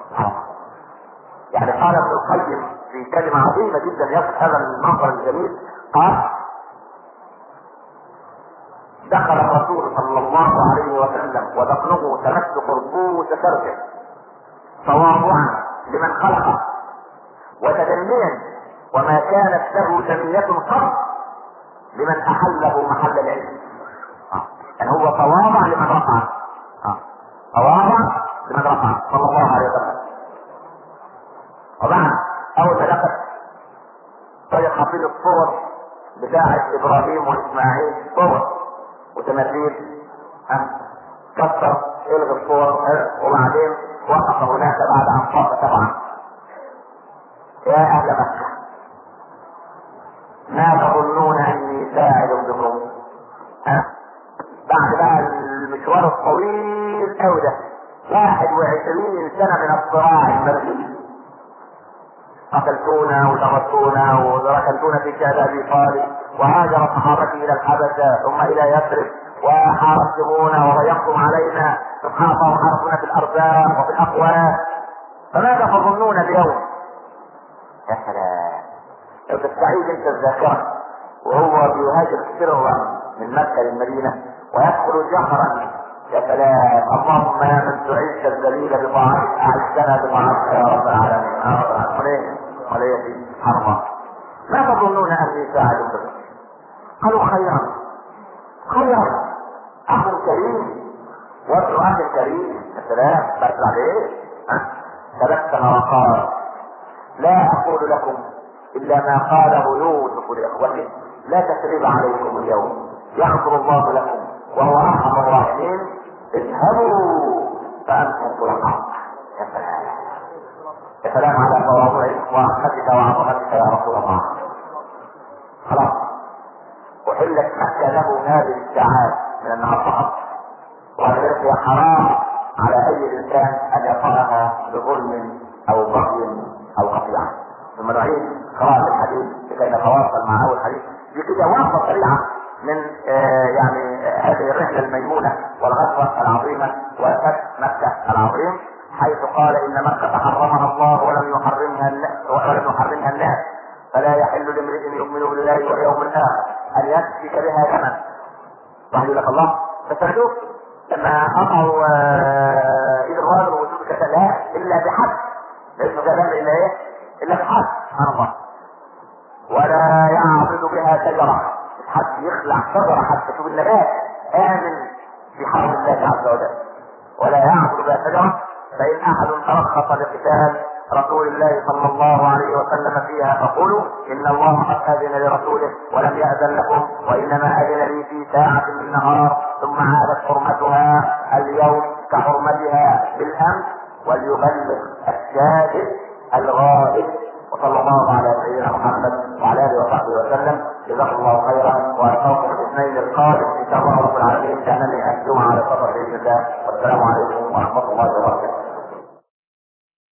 يعني قال ابن القيم في كلمة عظيمة جدا يصف هذا المنظر الجميل قال دخل الرسول صلى الله عليه وسلم ودقنه تمس قربوس فرجه تواضعا لمن خلقه وتدنيا وما كانت له سمية قط لمن احله محل العلم يعني هو تواضع لمن رفعه تواضع لمن رفعه صلى الله عليه وسلم وبعد اول ما دخل طريق حفيظ الصور بتاعة ابراهيم واسماعيل صور وتماثيل كسر الغي الصور وبعدين وقف هناك بعد ان طاف طبعا يا اهل مكه ما تظنون اني ساعد بكم ها بعد بقى المشوار الطويل قوي ده 21 سنه من الصراع المرسي قتلتونا وضربتونا وركنتونا في شهد ابي طالب وهاجر صحابتي الى الحبشه ثم الى يثرب وحاربتمونا وضيقتم علينا سبحان الله وحاربتونا في الارزاق وفي الاقوال فماذا تظنون اليوم؟ يا سلام لو تستعيد انت الذاكره وهو بيهاجر سرا من مكه للمدينه ويدخل جهرا يا سلام اللهم يا من تعيش الذليل بطاعتك اعزنا بطاعتك يا رب العالمين يا رب العالمين وليتي سبحان الله ما تظنون اني ساعد بكم قالوا خيرا خيرا اخ كريم وابن اخ كريم يا سلام بس عليه تبسم وقال لا اقول لكم الا ما قاله يوسف لاخوته لا تثريب عليكم اليوم يغفر الله لكم وهو ارحم الراحمين اذهبوا فانتم طلقاء يا سلام يا سلام على تواضعك ورحمتك وعظمتك يا رسول الله خلاص احلت مكه له هذه الساعات من النهار فقط وهي حرام على اي انسان ان يقرأها بظلم او بغي او قطيعه ثم نعيد قراءة الحديث لكي نتواصل مع اول حديث دي كده وقفة سريعة من آه يعني آه هذه الرحلة الميمونة والغزوة العظيمة وفتح مكة العظيم حيث قال ان مكة حرمها الله ولم يحرمها ولم يحرمها الناس فلا يحل لامرئ يؤمن بالله واليوم الاخر ان يسفك بها دما رحمه لك الله بس شوف لما قطعوا آه ايد الراجل وجود لا الا بحد ليس كلام الا ايه؟ الا بحد سبحان الله ولا يعبد بها شجره حد يخلع شجره حتى شوف النبات امن في حرم الله عز وجل ولا يعبد بها شجره فان احد ترخص لقتال رسول الله صلى الله عليه وسلم فيها فقولوا ان الله قد اذن لرسوله ولم ياذن لكم وانما اذن لي في ساعه من النهار ثم عادت حرمتها اليوم كحرمتها بالامس وليبلغ الشاهد الغائب وصلى الله على سيدنا محمد وعلى اله وصحبه وسلم جزاكم الله خيرا والقاكم الاثنين القادم ان شاء الله رب العالمين كانني الجمعه على سفر باذن الله والسلام عليكم ورحمه الله وبركاته